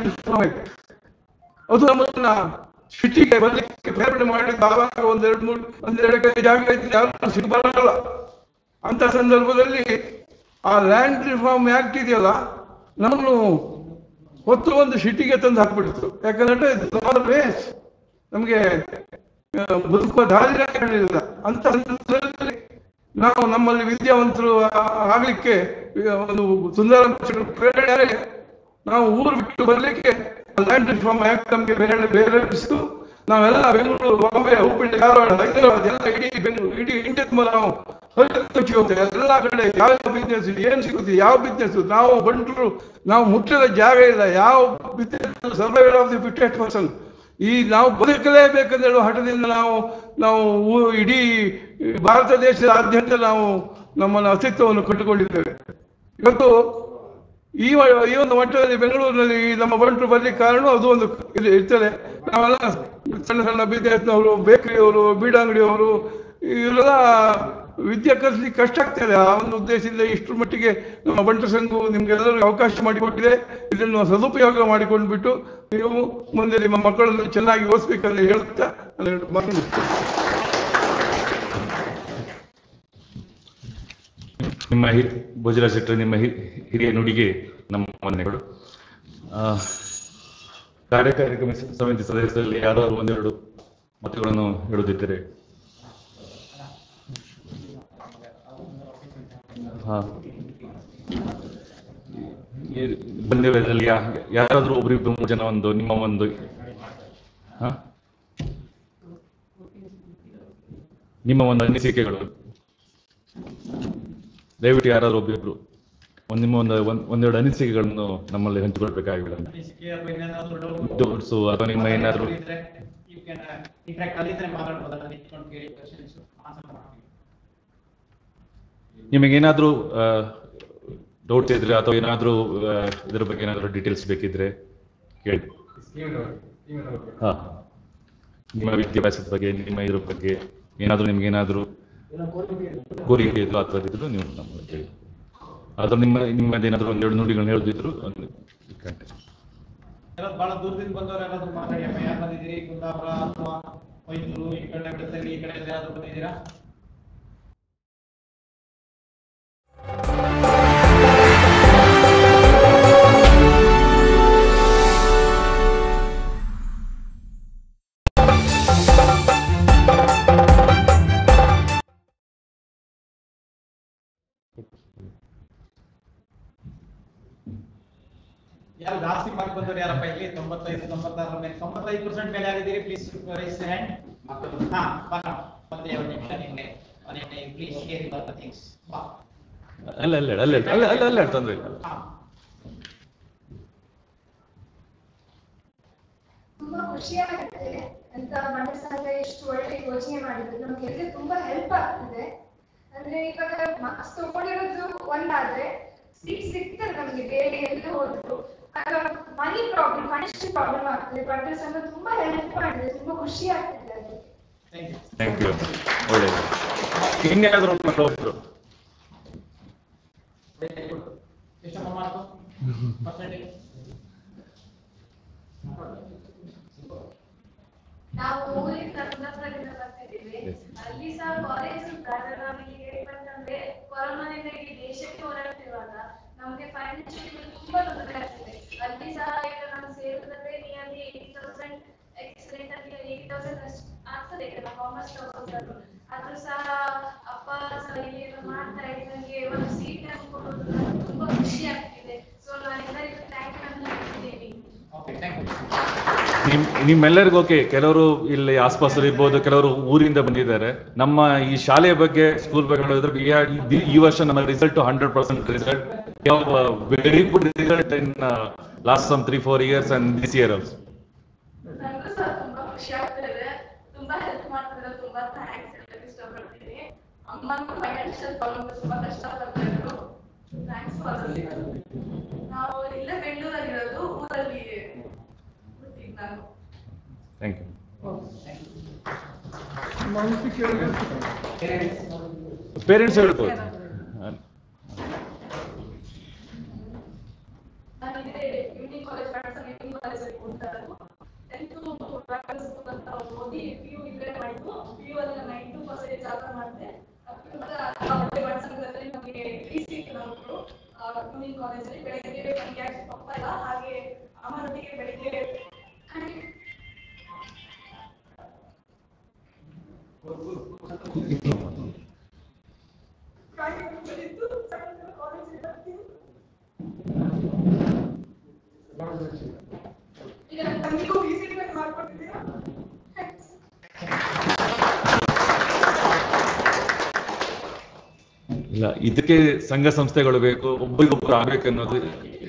ಅದು ನಮ್ಮನ್ನ ಸಿಟಿಗೆ ಬರ್ಲಿಕ್ಕೆ ಪ್ರೇರಣೆ ಮಾಡಿದ್ದು ಆವಾಗ ಒಂದೆರಡು ಮೂರು ಒಂದೆರಡು ಕೈ ಜಾಗ ಇತ್ತು ಯಾರು ಸಿಟಿ ಬರಲ್ಲ ಅಂತ ಸಂದರ್ಭದಲ್ಲಿ ಆ ಲ್ಯಾಂಡ್ ರಿಫಾರ್ಮ್ ಆಕ್ಟ್ ಇದೆಯಲ್ಲ ನಮ್ಮನ್ನು ಹೊತ್ತು ಒಂದು ಸಿಟಿಗೆ ತಂದು ಹಾಕ್ಬಿಡ್ತು ಯಾಕಂದ್ರೆ ವೇಸ್ ನಮಗೆ ಆ, ಬದುಕುವ ದಾರಿನೇ ಕಾಣಲಿಲ್ಲ ಅಂತ ಸಂದರ್ಭದಲ್ಲಿ ನಾವು ನಮ್ಮಲ್ಲಿ ವಿದ್ಯಾವಂತರು ಆ- ಆಗ್ಲಿಕ್ಕೆ ಆ, ಒಂದು ಸುಂದರ ಪ್ರೇರಣೆ ನಾವು ಊರು ಬಿಟ್ಟು ಬರ್ಲಿಕ್ಕೆ ಲ್ಯಾಂಡ್ ರಿಫಾರ್ಮ್ ಆಕ್ಟ್ ನಮಗೆ ಬೇರೆ ಬೇರೆ ನಾವೆಲ್ಲ ಬೆಂಗಳೂರು ಬಾಂಬೆ ಹುಬ್ಬಳ್ಳಿ ಧಾರವಾಡ ಹೈದರಾಬಾದ್ ಎಲ್ಲ ಇಡೀ ಬೆಂಗಳೂರು ಇಡೀ ಇಂಡಿಯಾ ತುಂಬ ನಾವು ಹರಿದು ಹೋಗ್ತೇವೆ ಎಲ್ಲ ಕಡೆ ಯಾವ ಬಿಸ್ನೆಸ್ ಏನ್ ಸಿಗುತ್ತೆ ಯಾವ ಬಿಸ್ನೆಸ್ ನಾವು ಬಂಟರು ನಾವು ಮುಟ್ಟದ ಜಾಗ ಇಲ್ಲ ಯಾವ business survival of the fittest person ಈ ನಾವು ಬದುಕಲೇಬೇಕಂತ ಹೇಳುವ ಹಠದಿಂದ ನಾವು ನಾವು ಊ- ಇಡೀ ಭಾರತ ದೇಶದಾದ್ಯಂತ ನಾವು ನಮ್ಮನ್ನು ಅಸ್ತಿತ್ವವನ್ನು ಕಟ್ಟಿಕೊಂಡಿದ್ದೇವೆ ಇವತ್ತು ಈ ಮ- ಈ ಒಂದು ಮಟ್ಟದಲ್ಲಿ ಬೆಂಗಳೂರಿನಲ್ಲಿ ಈ ನಮ್ಮ ಬಂಟರು ಬರ್ಲಿಕ್ಕೆ ಕಾರಣ ಅದು ಒಂದು ಇದು ಇರ್ತದೆ ನಾವೆಲ್ಲ ಸಣ್ಣ ಸಣ್ಣ ಬಿಸ್ನೆಸ್ನವರು ಬೇಕರಿಯವರು ಬೀಡಂಗಡಿಯವರು ಇವರೆಲ್ಲ ವಿದ್ಯೆ ಕಲಿಸ್ಲಿಕ್ಕೆ ಕಷ್ಟ ಆಗ್ತದೆ ಆ ಒಂದು ಉದ್ದೇಶದಿಂದ ಇಷ್ಟರ ಮಟ್ಟಿಗೆ ನಮ್ಮ ಬಂಟು ಸಂಘವು ನಿಮ್ಗೆಲ್ಲರಿಗೂ ಅವಕಾಶ ಮಾಡಿಕೊಟ್ಟಿದೆ ಇದನ್ನು ಸದುಪಯೋಗ ಮಾಡಿಕೊಂಡು ಬಿಟ್ಟು ನೀವು ಮುಂದೆ ನಿಮ್ಮ ಮಕ್ಕಳನ್ನು ಚೆನ್ನಾಗಿ ಓದಿಸ್ಬೇಕಂತ ಹೇಳುತ್ತಾ ನಾನು ಎರಡು ಮಾತು ಮುಗಿಸ್ತೇನೆ. ನಿಮ್ಮ ಹಿ ಭೋಜನ ಶೆಟ್ಟರ್ ನಿಮ್ಮ ಹಿ- ಹಿರಿಯ ನುಡಿಗೆ ನಮ್ಮ ವಂದನೆಗಳು ಆ, ಕಾರ್ಯಕಾರಿ ಕಮಿಟಿ ಸಮಿತಿ ಸದಸ್ಯರಲ್ಲಿ ಯಾರಾದರೂ ಒಂದೆರಡು ಮತಗಳನ್ನು ಹೇಳುತ್ತಿದ್ದರೆ ಹಾ ಈ ಬಂದಿರೋದ್ರಲ್ಲಿ ಯಾ- ಯಾರಾದರೂ ಒಬ್ರಿಬ್ರು ಮೂರು ಜನ ಒಂದು ನಿಮ್ಮ ಒಂದು ಹಾ ನಿಮ್ಮ ಒಂದು ಅನಿಸಿಕೆಗಳು ದಯವಿಟ್ಟು ಯಾರಾದರೂ ಒಬ್ಬಿಬ್ರು ಒಂದು ನಿಮ್ಮ ಒಂದು ಒಂದ್- ಒಂದೆರಡು ಅನಿಸಿಕೆಗಳನ್ನು ನಮ್ಮಲ್ಲಿ ಹಂಚಿಕೊಳ್ಬೇಕಾಗಿಲ್ಲ ಅನಿಸಿಕೆ ಅಥವಾ ಏನಾದ್ರು doubt Doubts ಅಥವಾ ನಿಮ್ಮ ಏನಾದ್ರು ಇದ್ರೆ you can, uh, interact ಅಲ್ಲಿದ್ರೆ ಮಾತಾಡ್ಬೋದಲ್ಲ ನಿಂತ್ಕೊಂಡು ಕೇಳಿ questions answer ಮಾಡ್ತೀವಿ ನಿಮಗೇನಾದರೂ ಡೌಟ್ಸ್ ಇದ್ರೆ ಅಥವಾ ಏನಾದರೂ ಇದ್ರ ಬಗ್ಗೆ ಏನಾದರೂ ಡೀಟೇಲ್ಸ್ ಬೇಕಿದ್ರೆ ಕೇಳಿ ಹಾ ನಿಮ್ಮ ವಿದ್ಯಾಭ್ಯಾಸದ ಬಗ್ಗೆ ನಿಮ್ಮ ಇದ್ರ ಬಗ್ಗೆ ಏನಾದರೂ ನಿಮ್ಗೆ ಏನಾದರೂ ಕೋರಿಕೆ ಇದ್ರು ಅಥವಾ ಇದ್ರು ನೀವು ನಮ್ಮ ಕೇಳಿ ಅಥವಾ ನಿಮ್ಮ ನಿಮ್ಮದೇನಾದರೂ ಒಂದೆರಡು ನುಡಿಗಳನ್ನ ಹೇಳದಿದ್ರು ಒಂದು ಗಂಟೆ ಎಲ್ಲ ಬಹಳ ದೂರದಿಂದ ಬಂದವರು ಯಾರಾದ್ರೂ ಮಾತಾಡಿ ಅಮ್ಮ ಯಾರು ಬಂದಿದ್ದೀರಿ ಕುಂದಾಪುರ ಅಥವಾ ಮೈಸೂರು ಈ ಕಡೆ ಬೆಳತಲ್ಲಿ ಈ ಕಡೆ ಯಾರಾದ್ರೂ ಬಂದಿದ್ದೀರಾ ಯಾರು ಜಾಸ್ತಿ ಮಾರ್ಕ್ ಬಂದವರು ಯಾರಪ್ಪ ಇಲ್ಲಿ ತೊಂಬತ್ತೈದು ತೊಂಬತ್ತಾರರ ಮೇಲೆ ತೊಂಬತ್ತೈದು ಪರ್ಸೆಂಟ್ ಮೇಲೆ ಯಾರಿದ್ದೀರಿ ಪ್ಲೀಸ್ ರೈಸ್ ಹ್ಯಾಂಡ್ ಹಾ ಬರ ಒಂದೇ ಒಂದು ನಿಮಿಷ ನಿಮ್ಗೆ ಒಂದೇ ಪ್ಲೀಸ್ ಶೇರ್ ದ ಥಿಂಗ್ಸ್ ಬಾ ಅಲ್ಲ ಅಲ್ಲ ಅಲ್ಲ ಅಲ್ಲ ಅಲ್ಲ ಅಲ್ಲ ತೊಂದರೆ ಇಲ್ಲ ಹಾ ತುಂಬಾ ಖುಷಿಯಾಗುತ್ತೆ ಅಂತ ಮನಸ್ಸಾಗ ಎಷ್ಟು ಒಳ್ಳೆ ಯೋಚನೆ ಮಾಡಿದ್ರು ನಮ್ಗೆಲ್ಲ ತುಂಬಾ ಹೆಲ್ಪ್ ಆಗ್ತಿದೆ ಅಂದ್ರೆ ಇವಾಗ ಮಾರ್ಕ್ಸ್ ತಗೊಂಡಿರೋದು ಒಂದಾದ್ರೆ ಸೀಟ್ ಸಿಗ್ತದೆ ನಮ್ಗೆ ಬೇರೆ ಎಲ್ಲ ಹೋದ್ರು ಆಗ ಮನಿ ಪ್ರಾಬ್ಲಮ್ ಫೈನಾನ್ಷಿಯಲ್ ಪ್ರಾಬ್ಲಮ್ ಆಗ್ತದೆ ಬಟ್ ಸಂಘ ತುಂಬಾ ಹೆಲ್ಪ್ ಮಾಡಿದೆ ತುಂಬಾ ಖುಷಿ ಆಗ್ತಿದೆ ಅದಕ್ಕೆ ಥ್ಯಾಂಕ್ ಯು ಥ್ಯಾಂಕ್ ಯು ಒಳ್ಳೆಯದು ಇನ್ನೇನಾದರೂ ಮತ್ತೊಬ್ರು ಎಷ್ಟಪ್ಪ ಮಾರ್ಕು ಪರ್ಸೆಂಟೇಜ್ ನಾವು ಊರಿಂದ ಕುಂದಾಪುರದಿಂದ ಬರ್ತಿದ್ದೀವಿ Yes. ಅಲ್ಲಿ ಸಹ ಕಾಲೇಜ್ ಉಂಟಾದ್ರೆ ನಾವು ಇಲ್ಲಿಗೆ ಬಂತಂದ್ರೆ ಕೊರೋನಾದಿಂದ ಇಡೀ ದೇಶಕ್ಕೆ ಹೋರಾಡ್ತಿರುವಾಗ ನಮ್ಗೆ ಫೈನಾನ್ಷಿಯಲಿ ತುಂಬಾ ತೊಂದರೆ ಆಗ್ತಿದೆ ಅಲ್ಲಿ ಸಹ ಈಗ ನಾವು ಸೇರಿದ್ರೆ ನಿಯರ್ಲಿ ಏಯ್ಟಿ ತೌಸಂಡ್ ಎಕ್ಸಲೆಂಟ್ ಅಲ್ಲಿ ಏಯ್ಟಿ ತೌಸಂಡ್ ಅಷ್ಟು ಆಗ್ತದೆ ಈಗ ನಾವು ಕಾಮರ್ಸ್ ತಗೊಳ್ತಾರೆ ಆದ್ರೂ ಸಹ ಅಪ್ಪ ಸಹ ಇಲ್ಲಿ ಏನೋ ಮಾಡ್ತಾ ಇದ್ದಂಗೆ ಒಂದು ಸೀಟ್ ಕೊಡೋದು ನನಗೆ ತುಂಬಾ ಖುಷಿ ಆಗ್ತಿದೆ ಸೊ ನಾನು ಎಲ್ಲರಿಗೂ ಥ್ಯಾಂಕ್ ಅನ್ನು ಹೇಳ್ತಿದ್ದೀನಿ ಓಕೆ ಥ್ಯಾಂಕ್ ಯು ನಿಮ್ ನಿಮ್ಮೆಲ್ಲರಿಗೂ ಓಕೆ ಕೆಲವರು ಇಲ್ಲಿ ಆಸ್ಪಾಸಲ್ಲಿ ಇರ್ಬೋದು ಕೆಲವರು ಊರಿಂದ ಬಂದಿದ್ದಾರೆ ನಮ್ಮ ಈ ಶಾಲೆಯ ಬಗ್ಗೆ ಸ್ಕೂಲ್ ಬಗ್ಗೆ ನೋಡಿದ್ರೆ we are- ಈ- ಈ ವರ್ಷ ನಮ್ಮ result hundred percent result very good result in last some three four years and this year also ನನಗೂ ಸಹ ತುಂಬಾ ಖುಷಿ ಆಗ್ತಿದೆ ತುಂಬಾ ಹೆಲ್ಪ್ ಮಾಡ್ತಿದ್ರೆ ತುಂಬಾ ಥ್ಯಾಂಕ್ಸ್ ಹೇಳಕ್ ಇಷ್ಟಪಡ್ತೀನಿ ಅಮ್ಮನೂ ಫೈನಾನ್ಷಿಯಲ್ ಪ್ರಾಬ್ಲಮ್ ತುಂಬಾ ಕಷ್ಟ ಪಡ್ತಾ ಇದ್ರು ಥ್ಯಾಂಕ್ಸ್ ಫಾರ್ ನಾವು ಇಲ್ಲೇ ಬೆಂಗಳೂರಲ್ಲಿರೋದು ಊರಲ್ಲಿ ಕೂತಿದ್ದು ನಾನು ಥ್ಯಾಂಕ್ ಯು ಮಾಹಿತಿ ಕೇಳಿದ್ರೆ ಪೇರೆಂಟ್ಸ್ ಹೇಳ್ಬೋದು ನಾನು ಇದೇ ಯೂನಿ ಕಾಲೇಜ್ ಫ್ರೆಂಡ್ಸ್ ಯೂನಿ ಕಾಲೇಜಲ್ಲಿ ಓದ್ತಾ ಇರೋದು ಟೆಂತ್ ಅಂತ ಓದಿ ಪಿ ಯು ಇಲ್ಲೇ ಮಾಡಿದ್ದು ಪಿ ಯು ಅಲ್ಲಿ ನೈನ್ ಟು ಪರ್ಸೆಂಟೇಜ್ ಆಗ ಮಾಡಿದೆ ಸಂಘದಲ್ಲಿ ನಮಗೆ ಫ್ರೀ ಸೀಟ್ ನಮ್ಮದು ಯೂನಿ ಕಾಲೇಜಲ್ಲಿ ಬೆಳಗ್ಗೆ ನನಗೆ ಯಾಕೆ ಪಪ್ಪ ಇಲ್ಲ ಹಾಗೆ ಅಮ್ಮನೊಟ್ಟಿಗೆ ಬೆಳಿಗ್ಗೆ ಈಗ ನನ್ನ ತಂಗಿಗೂ ಫ್ರೀ ಸೀಟ್ ಮಾಡ್ಕೊಟ್ಟಿದ್ದೀರಾ ಥ್ಯಾಂಕ್ಸ್ ಇಲ್ಲ ಇದಕ್ಕೆ ಸಂಘ ಸಂಸ್ಥೆಗಳು ಬೇಕು ಒಬ್ಬರಿಗೊಬ್ಬರು ಆಗ್ಬೇಕು ಅನ್ನೋದು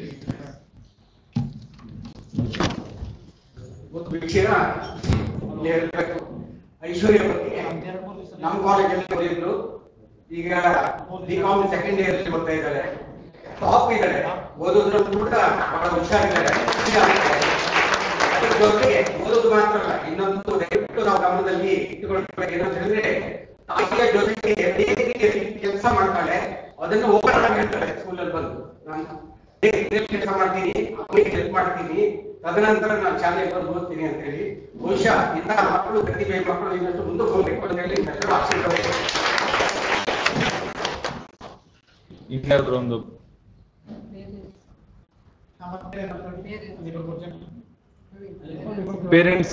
ಒಂದು ವಿಷಯ ಇಲ್ಲಿ ಹೇಳ್ಬೇಕು. ಐಶ್ವರ್ಯ ಬಗ್ಗೆ ನಮ್ಮ ಕಾಲೇಜಲ್ಲಿ ಓದಿದ್ರು ಈಗ ಬಿ ಕಾಮ್ ಸೆಕೆಂಡ್ ಇಯರ್ ಓದ್ತಾ ಇದ್ದಾರೆ ಟಾಪ್ ಇದ್ದಾರೆ ಓದೋದ್ರಲ್ಲೂ ಕೂಡ ಬಹಳ ಹುಷಾರಿದ್ದಾರೆ ಖುಷಿ ಆಗುತ್ತೆ. ಅದ್ರ ಜೊತೆಗೆ ಓದೋದು ಮಾತ್ರ ಅಲ್ಲ ಇನ್ನೊಂದು ದಯವಿಟ್ಟು ನಾವು ಗಮನದಲ್ಲಿ ಇಟ್ಟುಕೊಳ್ಬೇಕು ಏನಂತ ಹೇಳಿದ್ರೆ ತಾಯಿಯ ಜೊತೆಗೆ ಕೆಲಸ ಮಾಡ್ತಾಳೆ ಅದನ್ನು ಓಪನ್ ಆಗಿ ಹೇಳ್ತಾಳೆ ಸ್ಕೂಲಲ್ಲಿ ಬಂದು ನಾನು ಕೆಲಸ ಮಾಡ್ತೀನಿ ಅಮ್ಮನಿಗೆ ಹೆಲ್ಪ್ ಮಾಡ್ತೀನಿ ತದನಂತರ ನಾನು ಶಾಲೆಗೆ ಬಂದು ಓದ್ತೀನಿ ಅಂತ ಹೇಳಿ ಬಹುಶಃ ಇಂತಹ ಮಕ್ಕಳು ಪ್ರತಿಭೆ ಮಕ್ಕಳು ಇನ್ನಷ್ಟು ಮುಂದಕ್ಕೆ ಹೋಗ್ಬೇಕು ಅಂತ ಹೇಳಿ ಎಲ್ಲರೂ ಆಶೀರ್ವಾದ ಇನ್ಯಾರ್ದ್ರು ಒಂದು ಪೇರೆಂಟ್ಸ್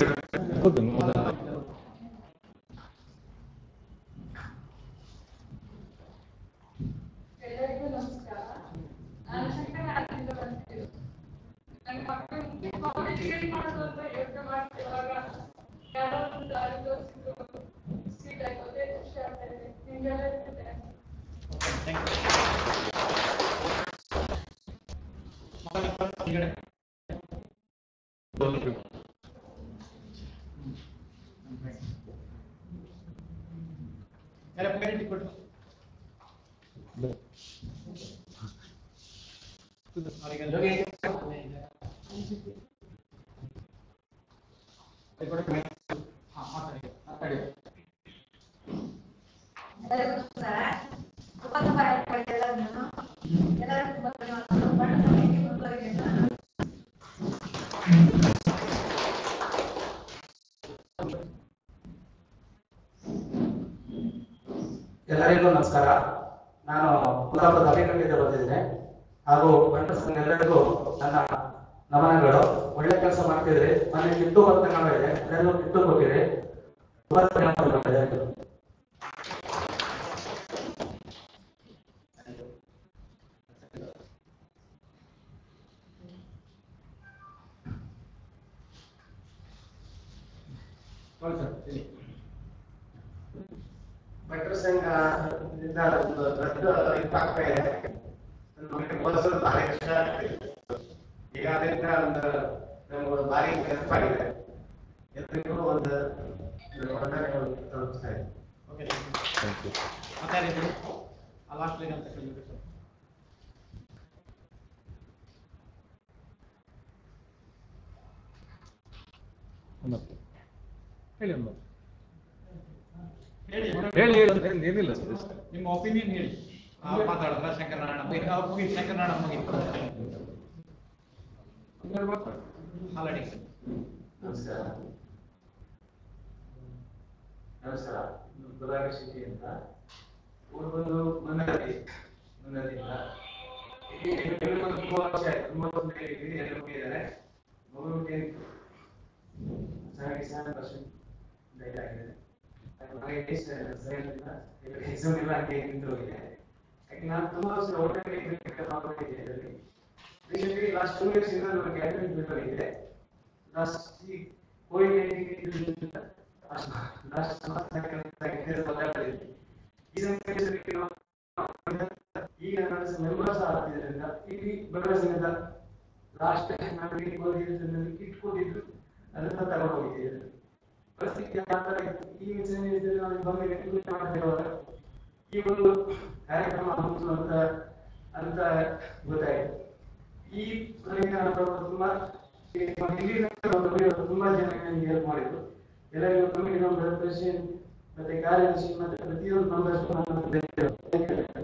ಎಲ್ಲರಿಗೂ ನಮಸ್ಕಾರ ನಾನು ಶಂಕರನಾರಾಯಣದಿಂದ ಬಂದಿದ್ದೇನೆ ನನ್ನ ಮಕ್ಕಳು ಕಾಲೇಜಿಗೆ ಮಾಡೋದು ಅಂತ ಯೋಚನೆ ಮಾಡ್ತಿರುವಾಗ ಯಾರೋ ಒಂದು ದಾರಿ ತೋರಿಸಿದ್ರು ಸೀಟ್ ಆಯ್ತು ಅದೇ ಖುಷಿ ಆಗ್ತಾ ಇದೆ ನಿಮ್ಗೆಲ್ಲರಿಗೂ thanks. ಎಲ್ಲ parent ಗೆ ಕೊಡು. ಅವ್ರಿಗೆ ಹಾ, ಮಾತಾಡಿ. ಮಾತಾಡಿ. ಎಲ್ಲರಿಗೂ ನಮಸ್ಕಾರ ತುಂಬಾ ತುಂಬಾ ಹೆಲ್ಪ್ ಮಾಡಿದೆ ಎಲ್ಲರನ್ನೂ ಎಲ್ಲರಿಗೂ ತುಂಬಾ ಧನ್ಯವಾದಗಳು ಬಣ್ಣ ಸಂಖ್ಯೆಗೆ ಮುಂದುವರಿಲಿ ಅಂತ ನಾನು ಎಲ್ಲರಿಗೂ ನಮಸ್ಕಾರ ನಾನು ಕುಂದಾಪುರದ ಅಭಿನಂದಿತ ಬಂದಿದ್ದೇನೆ ಹಾಗೂ ಎಲ್ಲರಿಗೂ ನನ್ನ ನಮನಗಳು ಒಳ್ಳೆ ಕೆಲಸ ಮಾಡ್ತಿದ್ರಿ ಮನೆ ಕಿತ್ತು ಪತ್ರಗಳು ಇದೆ ಅದನ್ನು ಕಿತ್ತು ಕೊಟ್ಟಿರಿ ತುಂಬಾ ಧನ್ಯವಾದಗಳು ಎಲ್ಲರಿಗೂ. ಭಟ್ರ ಸಂಘದಿಂದ ಒಂದು ದೊಡ್ಡ ಇದಾಗ್ತಾ ಇದೆ ನಮಗೆ ಓದಿಸೋದು ಭಾರಿ ಕಷ್ಟ ಆಗ್ತಿದೆ ಈಗ ಅದರಿಂದ ಒಂದು ನಮ್ಗೆ ಭಾರಿ ಹೆಲ್ಪ್ ಆಗಿದೆ ಎಲ್ರಿಗೂ ಒಂದು ವಂದನೆಗಳು ತಲುಪಿಸ್ತಾ ಇದೆ ಓಕೆ ಥ್ಯಾಂಕ್ ಯು ಮಾತಾಡಿದ್ರು ಆ ಲಾಸ್ಟ್ ಲೈನ್ ಅಂತ ಕೇಳಬೇಕು ಹೇಳಿ ಅಮ್ಮ. ಹೇಳಿ ಹೇಳಿ ಹೇಳಿ ಅಂತ ಏನಿಲ್ಲ ನಿಮ್ಮ ಒಪಿನಿಯನ್ ಹೇಳಿ ಆ, ಮಾತಾಡಿದ್ರ ಶಂಕರನಾರಾಯಣ ಮುಗಿ- ಅವ್ರು ಮುಗಿ ಶಂಕರನಾರಾಯಣ ಮುಗಿತು ಆಲ್ರೆಡಿ ನಮಸ್ಕಾರ ನಮಸ್ಕಾರ ಬುರಾಗ ಶಿಟಿ ಅಂತ ಊರು ಬಂದು ಮನ್ನದಿ ಮನ್ನದಿಯಿಂದ ಇಲ್ಲಿ ಹೆಣ್ಣು ಮಗು ತುಂಬಾ ವರ್ಷ ಆಯ್ತು ತುಂಬಾ ವರ್ಷ ಇದ್ದೀವಿ ಹೆಣ್ಣು ಮಗು ಇದ್ದಾರೆ ಮಗು ಸೆವೆಂಟಿ ಸೆವೆನ್ ಪರ್ಸೆಂಟ್ ಡೈಟ್ ಆಗಿದೆ ನನಗೆ ಟೇಸ್ಟ್ ಸರಿಯಿಲ್ಲ ಎಕ್ಸಾಮ್ ಎಲ್ಲ ಹಂಗೆ ನಿಂತು ಹೋಗಿದೆ ಯಾಕೆ ನಾನು ತುಂಬಾ ವರ್ಷ ಹೋಟೆಲ್ ಮಾಡ್ಕೊಂಡಿದ್ದೆ ಇದರಲ್ಲಿ ರೀಸೆಂಟ್ಲಿ ಲಾಸ್ಟ್ ಟೂ ಇಯರ್ಸ್ ಇಂದ ನನಗೆ ಕ್ಯಾಟರಿಂಗ್ ಫೀಲ್ಡ್ ಇದೆ ಲಾಸ್ಟ್ ಈ ಕೋವಿಡ್ ನೈನ್ಟೀನ್ ಲಾಸ್ಟ್ ಈ ಸಂಖ್ಯೆ ಈಗ ನನ್ನ ಮೆಂಬರ್ಸ್ ಆಗ್ತಿದ್ರಿಂದ ಇಲ್ಲಿ ಬೆಳವಣಿಗೆಯಿಂದ ಲಾಸ್ಟ್ ನಾನು ಇಲ್ಲಿ ಇಟ್ಕೊಂಡಿದ್ದು ಅದನ್ನ ತಗೊಂಡು ಹೋಗಿದ್ದೇವೆ ಪರಿಸ್ಥಿತಿ ಆ ಥರ ಇತ್ತು. ಈ ವಿಷಯದಲ್ಲಿ ನಾವು ಬಂದು execute ಮಾಡ್ತಿರುವಾಗ ಈ ಒಂದು ಕಾರ್ಯಕ್ರಮ ಮುಗಿಸು ಅಂತ ಅಂತ ಗೊತ್ತಾಯ್ತು ಈ ಕಾರ್ಯಕ್ರಮ ತುಂಬಾ ಈ ಇಲ್ಲಿನ ಒಂದು ತುಂಬಾ ಜನ ನನಗೆ ಹೆಲ್ಪ್ ಮಾಡಿದ್ರು ಎಲ್ಲರಿಗೂ ಕಮಿಟಿ ಮೆಂಬರ್ ಪ್ರೆಸಿಡೆಂಟ್ ಮತ್ತೆ ಕಾರ್ಯದರ್ಶಿ ಮತ್ತೆ ಪ್ರತಿಯೊಂದು ಮೆಂಬರ್ಸ್ ನಾನು ಧನ್ಯವಾದ.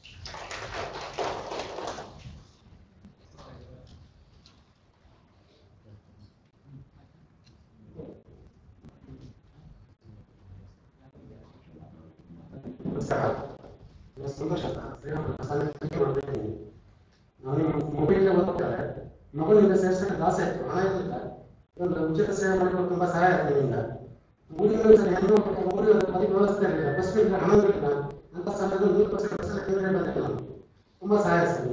ನಮಸ್ಕಾರ ನಾನು ಸಂತೋಷ ಅಂತ ಶ್ರೀರಾಮ ಸಂಘಕ್ಕೆ ಹೊರಟಿದ್ದೀನಿ ನಾನು ಮೊಬೈಲ್ ಓದ್ತಾರೆ ಮಗುವಿಂದ ಸೇರಿಸಕ್ಕೆ ದಾಸೆ ಆಯ್ತು ಹಣ ಇರಲಿಲ್ಲ ಒಂದು ಉಚಿತ ಸೇವೆ ಮಾಡಿಕೊಂಡು ತುಂಬಾ ಸಹಾಯ ಆಗ್ತದೆ ಇದರಿಂದ ಊರಿನ ಸರಿ ಹೆಣ್ಣು ಮಕ್ಕಳಿಗೆ ಊರಿನ ಅದಕ್ಕೆ ವ್ಯವಸ್ಥೆ ಇರಲಿಲ್ಲ ಬಸ್ ಇರಲಿಲ್ಲ ಹಣ ಇರಲಿಲ್ಲ ಅಂತ ಸಮಯದಲ್ಲಿ ನೂರು ಪರ್ಸೆಂಟ್ ಬಸ್ ಕೇಂದ್ರ ಬಂದಿದೆ ನಾನು ತುಂಬಾ ಸಹಾಯ ಸರ್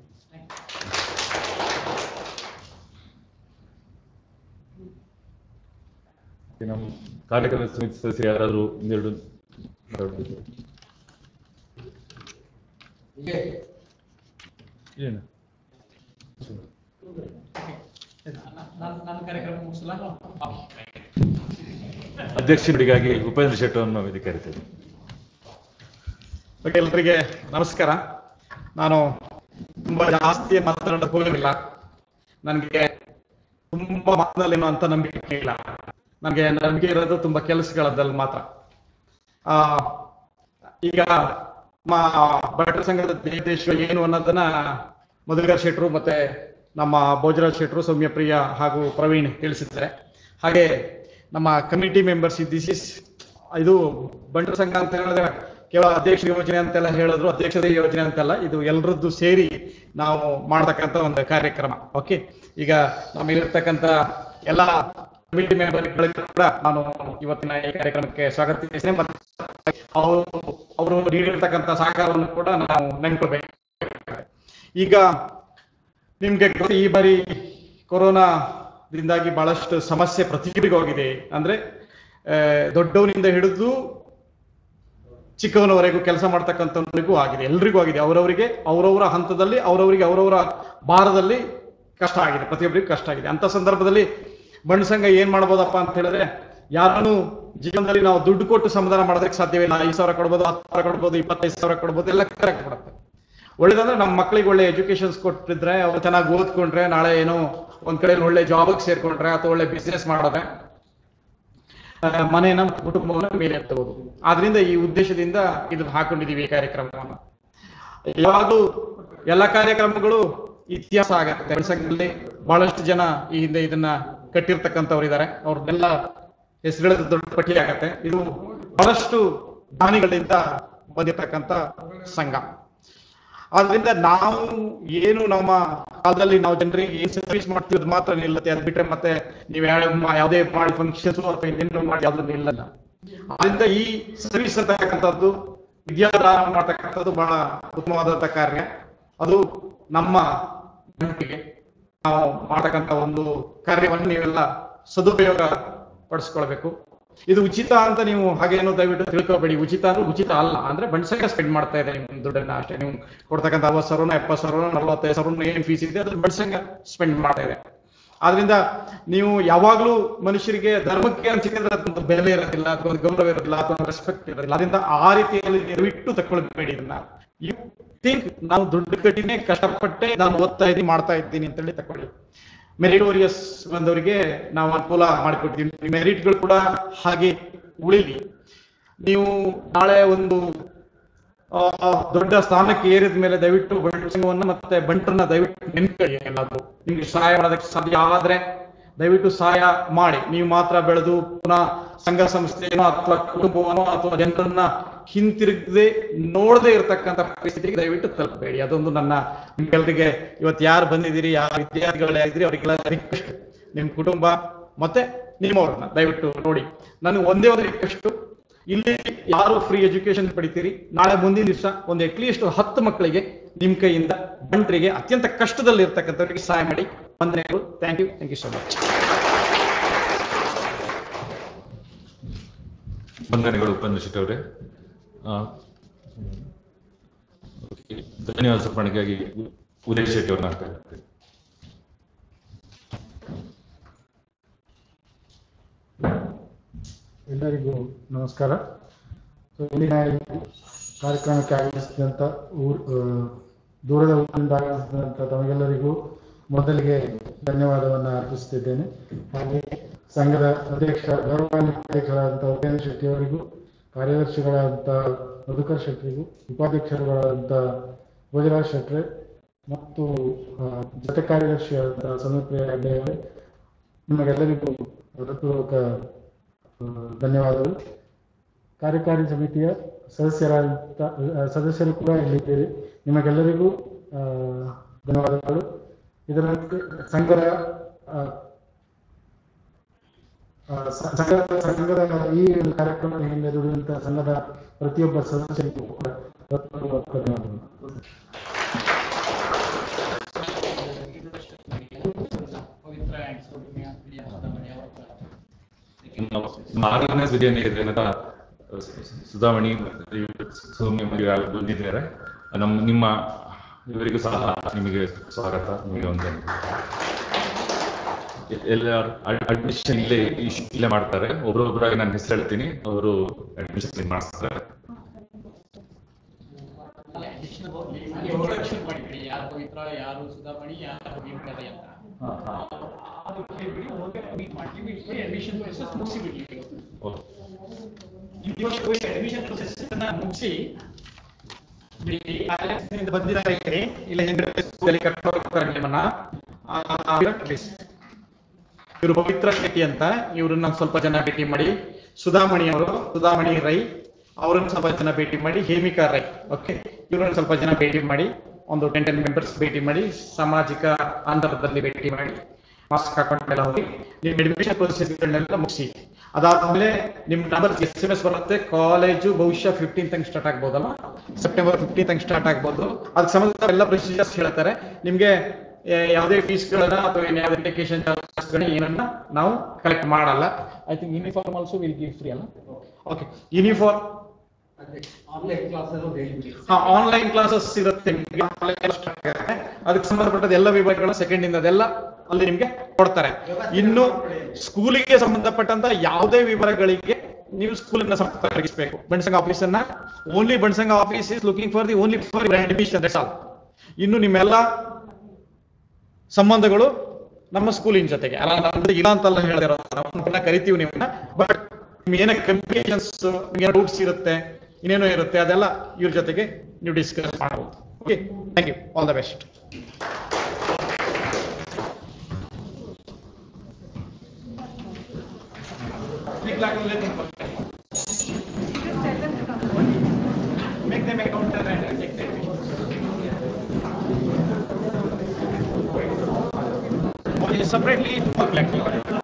ನಮ್ಮ ಕಾರ್ಯಕ್ರಮ ಸಮಿತಿ ಸದಸ್ಯರು ಯಾರಾದರೂ ಒಂದೆರಡು ಮಾತಾಡ್ಬೋದು? ಏನು ನನ್ನ ನನ್ನ ಕಾರ್ಯಕ್ರಮ ಮುಗಿಸಲ್ಲ ಅಧ್ಯಕ್ಷರಿಗಾಗಿ ಉಪೇಂದ್ರ ಶೆಟ್ಟಿ ಅವರನ್ನು ವೇದಿಕೆ ಕರಿತೇವೆ ಓಕೆ ಎಲ್ರಿಗೆ ನಮಸ್ಕಾರ ನಾನು ತುಂಬಾ ಜಾಸ್ತಿ ಮಾತನಾಡಕ್ ಹೋಗೋದಿಲ್ಲ ನನಗೆ ತುಂಬಾ ಮಾತನಾಡಲೇನೋ ಅಂತ ನಂಬಿಕೆ ಇಲ್ಲ ನನಗೆ ನಂಬಿಕೆ ಇರೋದು ತುಂಬಾ ಕೆಲಸಗಳದ್ದಲ್ಲಿ ಮಾತ್ರ ಆ ಈಗ ನಮ್ಮ ಭಟ್ರ ಸಂಘದ ದೇಶ ಏನು ಅನ್ನೋದನ್ನ ಮಧುಗರ್ ಶೆಟ್ರು ಮತ್ತೆ ನಮ್ಮ ಭೋಜರಾಜ್ ಶೆಟ್ರು ಸೌಮ್ಯಪ್ರಿಯ ಹಾಗೂ ಪ್ರವೀಣ್ ತಿಳಿಸಿದ್ದಾರೆ ಹಾಗೆ ನಮ್ಮ ಕಮಿಟಿ ಮೆಂಬರ್ಸ್ ದಿಸ್ ಇಸ್ ಇದು ಬಂಟರ ಸಂಘ ಅಂತ ಹೇಳಿದ್ರೆ ಕೇವಲ ಅಧ್ಯಕ್ಷ ಯೋಜನೆ ಅಂತೆಲ್ಲ ಹೇಳಿದ್ರು ಅಧ್ಯಕ್ಷತೆ ಯೋಜನೆ ಅಂತೆಲ್ಲ ಇದು ಎಲ್ಲರದ್ದು ಸೇರಿ ನಾವು ಮಾಡ್ತಕ್ಕಂಥ ಒಂದು ಕಾರ್ಯಕ್ರಮ ಓಕೆ ಈಗ ನಮ್ಮಲ್ಲಿರ್ತಕ್ಕಂಥ ಎಲ್ಲ ಕಮಿಟಿ ಮೆಂಬರ್ಗಳಿಗೆ ಕೂಡ ನಾನು ಇವತ್ತಿನ ಈ ಕಾರ್ಯಕ್ರಮಕ್ಕೆ ಸ್ವಾಗತಿಸ್ತೇನೆ ಮತ್ತೆ ಅವರು ಅವರು ನೀಡಿರ್ತಕ್ಕಂಥ ಸಹಕಾರವನ್ನು ಕೂಡ ನಾವು ನೆನ್ಕೊಳ್ಬೇಕು ಈಗ ನಿಮ್ಗೆ ಗೊತ್ತು ಈ ಬಾರಿ ಕೊರೋನಾದಿಂದಾಗಿ ಬಹಳಷ್ಟು ಸಮಸ್ಯೆ ಪ್ರತಿಯೊಬ್ಬರಿಗೂ ಆಗಿದೆ ಅಂದ್ರೆ ಆ, ದೊಡ್ಡವನಿಂದ ಹಿಡಿದು ಚಿಕ್ಕವನವರೆಗೂ ಕೆಲಸ ಮಾಡ್ತಕ್ಕಂಥವರಿಗೂ ಆಗಿದೆ ಎಲ್ರಿಗೂ ಆಗಿದೆ ಅವರವರಿಗೆ ಅವರವರ ಹಂತದಲ್ಲಿ ಅವರವರಿಗೆ ಅವರವರ ಭಾರದಲ್ಲಿ ಕಷ್ಟ ಆಗಿದೆ ಪ್ರತಿಯೊಬ್ಬರಿಗೂ ಕಷ್ಟ ಆಗಿದೆ ಅಂತ ಸಂದರ್ಭದಲ್ಲಿ ಬಣ್ಣ ಸಂಘ ಏನ್ ಮಾಡ್ಬೋದಪ್ಪ ಅಂತ ಹೇಳಿದ್ರೆ ಯಾರನ್ನು ಜೀವನದಲ್ಲಿ ನಾವು ದುಡ್ಡು ಕೊಟ್ಟು ಸಮಾಧಾನ ಮಾಡೋದಕ್ಕೆ ಸಾಧ್ಯವಿಲ್ಲ ಐದು ಸಾವಿರ ಕೊಡ್ಬೋದು ಹತ್ತು ಸಾವಿರ ಕೊಡ್ಬೋದು ಇಪ್ಪತ್ತೈದು ಸಾವಿರ ಕೊಡ್ಬೋದು ಎಲ್ಲ ಕರೆಕ್ಟ್ ಕೊಡುತ್ತೆ ಒಳ್ಳೇದಂದ್ರೆ ನಮ್ಮ ಮಕ್ಕಳಿಗೆ ಒಳ್ಳೆ ಎಜುಕೇಶನ್ಸ್ ಕೊಟ್ಟಿದ್ರೆ ಅವ್ರು ಚೆನ್ನಾಗಿ ಓದ್ಕೊಂಡ್ರೆ ನಾಳೆ ಏನೋ ಒಂದ್ ಕಡೆ ಒಳ್ಳೆ ಜಾಬ್ಗೆ ಸೇರ್ಕೊಂಡ್ರೆ ಅಥವಾ ಒಳ್ಳೆ ಬಿಸ್ನೆಸ್ ಮಾಡಿದ್ರೆ ಆ, ಮನೆಯನ್ನ ಮತ್ತು ಕುಟುಂಬವನ್ನ ಮೇಲೆ ಎತ್ತಬಹುದು ಆದ್ರಿಂದ ಈ ಉದ್ದೇಶದಿಂದ ಇದು ಹಾಕೊಂಡಿದೀವಿ ಈ ಕಾರ್ಯಕ್ರಮವನ್ನ ಯಾವಾಗಲೂ ಎಲ್ಲ ಕಾರ್ಯಕ್ರಮಗಳು ಇತಿಹಾಸ ಆಗತ್ತೆ ಸಂಘದಲ್ಲಿ ಬಹಳಷ್ಟು ಜನ ಈ ಹಿಂದೆ ಇದನ್ನ ಕಟ್ಟಿರ್ತಕ್ಕಂಥವ್ರು ಇದ್ದಾರೆ ಅವ್ರನ್ನೆಲ್ಲ ಹೆಸರುಗಳ ದೊಡ್ಡ ಪಟ್ಟಿ ಆಗತ್ತೆ ಇದು ಬಹಳಷ್ಟು ದಾನಿಗಳಿಂದ ಬಂದಿರತಕ್ಕಂಥ ಸಂಘ ಆದ್ರಿಂದ ನಾವು ಏನು ನಮ್ಮ ಕಾಲದಲ್ಲಿ ನಾವು ಜನರಿಗೆ ಏನ್ ಸರ್ವಿಸ್ ಮಾಡ್ತೀವಿ ಅದು ಮಾತ್ರ ನಿಲ್ಲತ್ತೆ ಅದ್ ಬಿಟ್ರೆ ಮತ್ತೆ ನೀವು ಯಾವುದೇ ಮಾಡಿ ಫಂಕ್ಷನ್ಸ್ ಅಥವಾ ಇನ್ನೇನು ಮಾಡಿ ಯಾವ್ದು ನಿಲ್ಲಲ್ಲ ಆದ್ರಿಂದ ಈ ಸರ್ವಿಸ್ ಅಂತಕ್ಕಂಥದ್ದು ವಿದ್ಯಾದಾನ ಮಾಡ್ತಕ್ಕಂಥದ್ದು ಬಹಳ ಉತ್ತಮವಾದಂತ ಕಾರ್ಯ ಅದು ನಮ್ಮ ನಂಬಿಕೆ ನಾವು ಮಾಡ್ತಕ್ಕಂಥ ಒಂದು ಕಾರ್ಯವನ್ನು ನೀವೆಲ್ಲ ಸದುಪಯೋಗ ಪಡಿಸ್ಕೊಳ್ಬೇಕು ಇದು ಉಚಿತ ಅಂತ ನೀವು ಹಾಗೇನು ದಯವಿಟ್ಟು ತಿಳ್ಕೊಬೇಡಿ ಉಚಿತ ಅಂದ್ರೆ ಉಚಿತ ಅಲ್ಲ ಅಂದ್ರೆ ಬಣ್ಸಂಗ ಸ್ಪೆಂಡ್ ಮಾಡ್ತಾ ಇದೆ ನಿಮ್ಮ ದುಡ್ಡನ್ನ ಅಷ್ಟೇ ನೀವು ಕೊಡ್ತಕ್ಕಂಥ ಅರವತ್ತು ಸಾವಿರ ಎಪ್ಪತ್ತು ಸಾವಿರ ನಲವತ್ತೈದು ಸಾವಿರ ಏನ್ ಫೀಸ್ ಇದೆ ಅದ್ರ ಬಣ್ಸಂಗ ಸ್ಪೆಂಡ್ ಮಾಡ್ತಾ ಇದೆ ಆದ್ರಿಂದ ನೀವು ಯಾವಾಗ್ಲೂ ಮನುಷ್ಯರಿಗೆ ಧರ್ಮಕ್ಕೆ ಅನ್ಸಿದ್ರೆ ಅದೊಂದು ಬೆಲೆ ಇರೋದಿಲ್ಲ ಅಥವಾ ಒಂದು ಗೌರವ ಇರೋದಿಲ್ಲ ಅಥವಾ ಒಂದು ರೆಸ್ಪೆಕ್ಟ್ ಇರೋದಿಲ್ಲ ಅದರಿಂದ ಆ ರೀತಿಯಲ್ಲಿ ದಯವಿಟ್ಟು ತಗೊಳ್ಬೇಡಿ ಇದನ್ನ ಯು ಥಿಂಕ್ ನಾವು ದುಡ್ಡು ಕಟ್ಟಿನೇ ಕಷ್ಟಪಟ್ಟೆ ನಾನು ಓದ್ತಾ ಇದ್ದೀನಿ ಮಾಡ್ತಾ ಇದ್ದೀನಿ ಅಂತೇಳಿ ತಕೊಳ್ಳಿ ಮೆರಿಟೋರಿಯಸ್ ಬಂದವರಿಗೆ ನಾವು ಅನುಕೂಲ ಮಾಡಿಕೊಡ್ತೀವಿ ಮೆರಿಟ್ಗಳು ಕೂಡ ಹಾಗೆ ಉಳಿಲಿ ನೀವು ನಾಳೆ ಒಂದು ಆ, ದೊಡ್ಡ ಸ್ಥಾನಕ್ಕೆ ಏರಿದ ಮೇಲೆ ದಯವಿಟ್ಟು ಬಂಟು ಸಂಘವನ್ನ ಮತ್ತೆ ಬಂಟರನ್ನ ದಯವಿಟ್ಟು ನೆನ್ಕೊಳ್ಳಿ ಎಲ್ಲಾದ್ರೂ ನಿಮ್ಗೆ ಸಹಾಯ ಮಾಡೋದಕ್ಕೆ ಸಾಧ್ಯ ಆದ್ರೆ ದಯವಿಟ್ಟು ಸಹಾಯ ಮಾಡಿ ನೀವು ಮಾತ್ರ ಬೆಳೆದು ಪುನಃ ಸಂಘ ಸಂಸ್ಥೆಯೋ ಅಥವಾ ಕುಟುಂಬವನ್ನೋ ಅಥವಾ ಜನರನ್ನ ಹಿಂತಿರುಗದೆ ನೋಡದೆ ಇರತಕ್ಕಂತ ಪರಿಸ್ಥಿತಿಗೆ ದಯವಿಟ್ಟು ತಲುಪಬೇಡಿ ಅದೊಂದು ನನ್ನ ನಿಮ್ಗೆಲ್ಲರಿಗೆ ಇವತ್ತು ಯಾರು ಬಂದಿದ್ದೀರಿ ಯಾವ ವಿದ್ಯಾರ್ಥಿಗಳೇ ಆಗಿದ್ದೀರಿ ಅವರಿಗೆಲ್ಲ ರಿಕ್ವೆಸ್ಟ್ ನಿಮ್ ಕುಟುಂಬ ಮತ್ತೆ ನಿಮ್ಮವ್ರನ್ನ ದಯವಿಟ್ಟು ನೋಡಿ ನನಗೆ ಒಂದೇ ಒಂದು ರಿಕ್ವೆಸ್ಟ್ ಇಲ್ಲಿ ಯಾರು ಫ್ರೀ ಎಜುಕೇಶನ್ ಪಡಿತೀರಿ ನಾಳೆ ಮುಂದಿನ ದಿವಸ ಒಂದು ಅಟ್ಲೀಸ್ಟ್ ಹತ್ತು ಮಕ್ಕಳಿಗೆ ನಿಮ್ ಕೈಯಿಂದ ಬಂಟ್ರಿಗೆ ಅತ್ಯಂತ ಕಷ್ಟದಲ್ಲಿ ಇರ್ತಕ್ಕಂಥವ್ರಿಗೆ ಸಹಾಯ ಮಾಡಿ ವಂದನೆಗಳು thank you thank you so much ವಂದನೆಗಳು ಉಪನಿಷತ್ ಅವರೇ ಆ, ಓಕೆ. ಧನ್ಯವಾದ ಸಮರ್ಪಣೆಗಾಗಿ ಉ- ಉದಯ್ ಶೆಟ್ಟಿ ಅವ್ರನ್ನ ಆಗ್ತಾ ಇರ್ತೀನಿ. ಎಲ್ಲರಿಗೂ ನಮಸ್ಕಾರ ಸೊ ಇಲ್ಲಿನ ಈ ಕಾರ್ಯಕ್ರಮಕ್ಕೆ ಆಗಮಿಸಿದಂಥ ಊರ್ ಆ, ದೂರದ ಊರಿಂದ ಆಗಮಿಸಿದಂಥ ತಮಗೆಲ್ಲರಿಗೂ ಮೊದಲಿಗೆ ಧನ್ಯವಾದವನ್ನು ಅರ್ಪಿಸುತ್ತಿದ್ದೇನೆ ಹಾಗೆ ಸಂಘದ ಅಧ್ಯಕ್ಷ ಗೌರವಾನ್ವಿತ ಅಧ್ಯಕ್ಷರಾದಂಥ ಉಪೇಂದ್ರ ಶೆಟ್ಟಿ ಅವರಿಗೂ ಕಾರ್ಯದರ್ಶಿಗಳಾದಂಥ ಮಧುಕರ್ ಶೆಟ್ಟಿಗೂ ಉಪಾಧ್ಯಕ್ಷರುಗಳಾದಂಥ ಭೋಜರಾಜ್ ಶೆಟ್ರೆ ಮತ್ತು ಆ, ಜೊತೆ ಕಾರ್ಯದರ್ಶಿಯಾದಂಥ ಸಮೀಪ್ರಿಯ ಹೆಗ್ಡೆ ಅವರೇ ನಿಮಗೆಲ್ಲರಿಗೂ ಹೃತ್ಪೂರ್ವಕ ಆ, ಧನ್ಯವಾದಗಳು ಕಾರ್ಯಕಾರಿ ಸಮಿತಿಯ ಸದಸ್ಯರಾದಂಥ ಆ, ಸದಸ್ಯರು ಕೂಡ ಇಲ್ಲಿದ್ದೀರಿ ನಿಮಗೆಲ್ಲರಿಗೂ ಆ, ಧನ್ಯವಾದಗಳು ಇದರಲ್ಲಿ ಸಂಘದ ಆ, ಆ, ಸ- ಸಂಘದ ಸಂಘದ ಈ ಒಂದು ಕಾರ್ಯಕ್ರಮದ ಹಿಂದೆ ದುಡಿದಂತಹ ಸಂಘದ ಪ್ರತಿಯೊಬ್ಬ ಸದಸ್ಯರಿಗೂ ಕೂಡ ಹೃತ್ಪೂರ್ವಕ ಧನ್ಯವಾದಗಳು ಪವಿತ್ರ and ಸೌಮ್ಯ ಪ್ರಿಯ ಸುಧಾಮಣಿ ಅವರ ನಮ್ಮ ಆರಾಧನಾ ಸುದ್ದಿಯನ್ನು ಇದರಿಂದ ಸುಧಾಮಣಿ ಸೌಮ್ಯ ಮತ್ತು ಯಾರು ಬಂದಿದ್ದಾರೆ ನಮ್ಮ ನಿಮ್ಮ ಇವರಿಗೂ ಸಹ ನಿಮಗೆ ಸ್ವಾಗತ ನಿಮಗೆ ಒಂದು ಎಲ್ಲ ಅಡ್ಮಿಷನ್ ಇಲ್ಲೇ ಇಶ್- ಇಲ್ಲೇ ಮಾಡ್ತಾರೆ ಒಬ್ರೊಬ್ರಾಗಿ ನಾನು ಹೆಸರು ಹೇಳ್ತೀನಿ ಅವರು ಅಡ್ಮಿಷನ್ ಮಾಡಿಸ್ತಾರೆ ಇಂಟ್ರೊಡಕ್ಷನ್ ಮಾಡಿಬಿಡಿ ಯಾರು ಪವಿತ್ರ ಯಾರು ಸುಧಾಮಣಿ ಯಾರು ವೀರಕಥೆ ಅಂತ ಅದು ಹೇಳ್ಬಿಡಿ ಹೋಗಿ ಮೀಟ್ ಮಾಡ್ತೀವಿ ಅಡ್ಮಿಷನ್ ಪ್ರೊಸೆಸ್ ಮುಗಿಸಿಬಿಡಿ ಓಕೆ. ಅಡ್ಮಿಷನ್ ಪ್ರೊಸೆಸ್ ಮುಗಿಸಿ ಬಿಡಿ ಆಲಯದಿಂದ ಬಂದಿದ್ದಾರೆ ಇಲ್ಲಿ. ಇಲ್ಲ ಹಿಂದ್ಗಡೆ ಸ್ಕೂಲಲ್ಲಿ ಕರ್ಕೊಂಡು ಹೋಗ್ತಾರೆ ನಿಮ್ಮನ್ನ ಆ, please. ಇವರು ಪವಿತ್ರ ಶೆಟ್ಟಿ ಅಂತ ಇವ್ರನ್ನ ಸ್ವಲ್ಪ ಜನ ಭೇಟಿ ಮಾಡಿ ಸುಧಾಮಣಿ ಅವರು ಸುಧಾಮಣಿ ರೈ ಅವರನ್ನು ಸ್ವಲ್ಪ ಜನ ಭೇಟಿ ಮಾಡಿ ಹೇಮಿಕಾ ರೈ ಓಕೆ ಇವ್ರನ್ನ ಸ್ವಲ್ಪ ಜನ ಭೇಟಿ ಮಾಡಿ ಒಂದು ಟೆನ್ ಟೆನ್ ಮೆಂಬರ್ಸ್ ಭೇಟಿ ಮಾಡಿ ಸಾಮಾಜಿಕ ಅಂತರದಲ್ಲಿ ಭೇಟಿ ಮಾಡಿ ಮಾಸ್ಕ್ ಹಾಕೊಂಡೆಲ್ಲ ಹೋಗಿ ನಿಮ್ಮ ಅಡ್ಮಿಷನ್ ಪ್ರೊಸೀಜರ್ನೆಲ್ಲ ಮುಗಿಸಿ ಅದಾದ್ಮೇಲೆ ನಿಮ್ ನಂಬರ್ ಎಸ್ ಎಂ ಎಸ್ ಬರುತ್ತೆ ಕಾಲೇಜು ಬಹುಶಃ ಫಿಫ್ಟೀನ್ ತಂಗ್ ಸ್ಟಾರ್ಟ್ ಆಗ್ಬೋದಲ್ಲ ಸೆಪ್ಟೆಂಬರ್ ಫಿಫ್ಟೀನ್ ತಂಗ್ ಸ್ಟಾರ್ಟ್ ಆಗ್ಬೋದು ಅದಕ್ಕೆ ಸಂಬಂಧ ಎಲ್ಲ ಪ್ರೊಸೀಜರ್ಸ್ ಹೇಳ್ತಾರೆ ನಿಮ್ಗೆ ಏ, ಯಾವುದೇ ಫೀಸ್ಗಳನ್ನ ಅಥವಾ ಯಾವುದೇ ಅಪ್ಲಿಕೇಶನ್ ಚಾರ್ಜಸ್ಗಳನ್ನ ಏನನ್ನ ನಾವು ಕಲೆಕ್ಟ್ ಮಾಡಲ್ಲ I think uniform also will give free ಅಲ್ಲ ಓಕೆ ಯೂನಿಫಾರ್ಮ್ ಆನ್ಲೈನ್ ಕ್ಲಾಸ್ ಹೇಳಿಬಿಡಿ ಹಾ ಆನ್ಲೈನ್ ಕ್ಲಾಸಸ್ ಇರುತ್ತೆ ನಿಮ್ಗೆ. Online class start ಆಗುತ್ತೆ. ಅದಕ್ಕೆ ಸಂಬಂಧಪಟ್ಟದ ಎಲ್ಲ ವಿಭಾಗಗಳ ಸೆಕೆಂಡ್ ಇಂದ ಅದೆಲ್ಲ ಅಲ್ಲಿ ನಿಮ್ಗೆ ಕೊಡ್ತಾರೆ ಇನ್ನು ಸ್ಕೂಲಿಗೆ ಸಂಬಂಧಪಟ್ಟಂತ ಯಾವುದೇ ವಿವರಗಳಿಗೆ ನೀವು ಸ್ಕೂಲಿನ ಸಂಪರ್ಕಿಸಬೇಕು ಬಣಸಂಗ ಆಫೀಸ್ ಅನ್ನ ಓನ್ಲಿ ಬಣಸಂಗ office is looking for the only for admission that's all ಇನ್ನು ನಿಮ್ಮೆಲ್ಲ ಸಂಬಂಧಗಳು ನಮ್ಮ ಸ್ಕೂಲಿನ ಜೊತೆಗೆ ಅಲ್ಲ ನಮ್ದು ಇಲ್ಲ ಅಂತಲ್ಲ ಹೇಳಿರೋ ನಾವು ಕರಿತೀವಿ ನಿಮ್ಮನ್ನ ಬಟ್ ನಿಮ್ಗೆ ಏನೇ ಕಮ್ಯುನಿಕೇಶನ್ಸ್ ನಿಮ್ಗೆ ರೂಟ್ಸ್ ಇರುತ್ತೆ ಇನ್ನೇನೋ ಇರುತ್ತೆ ಅದೆಲ್ಲ ಇವ್ರ ಜೊತೆಗೆ ನೀವು ಡಿಸ್ಕಸ್ ಮಾಡಬಹುದು okay thank you all the best Make them a counter and take them. Okay, separately, for collecting.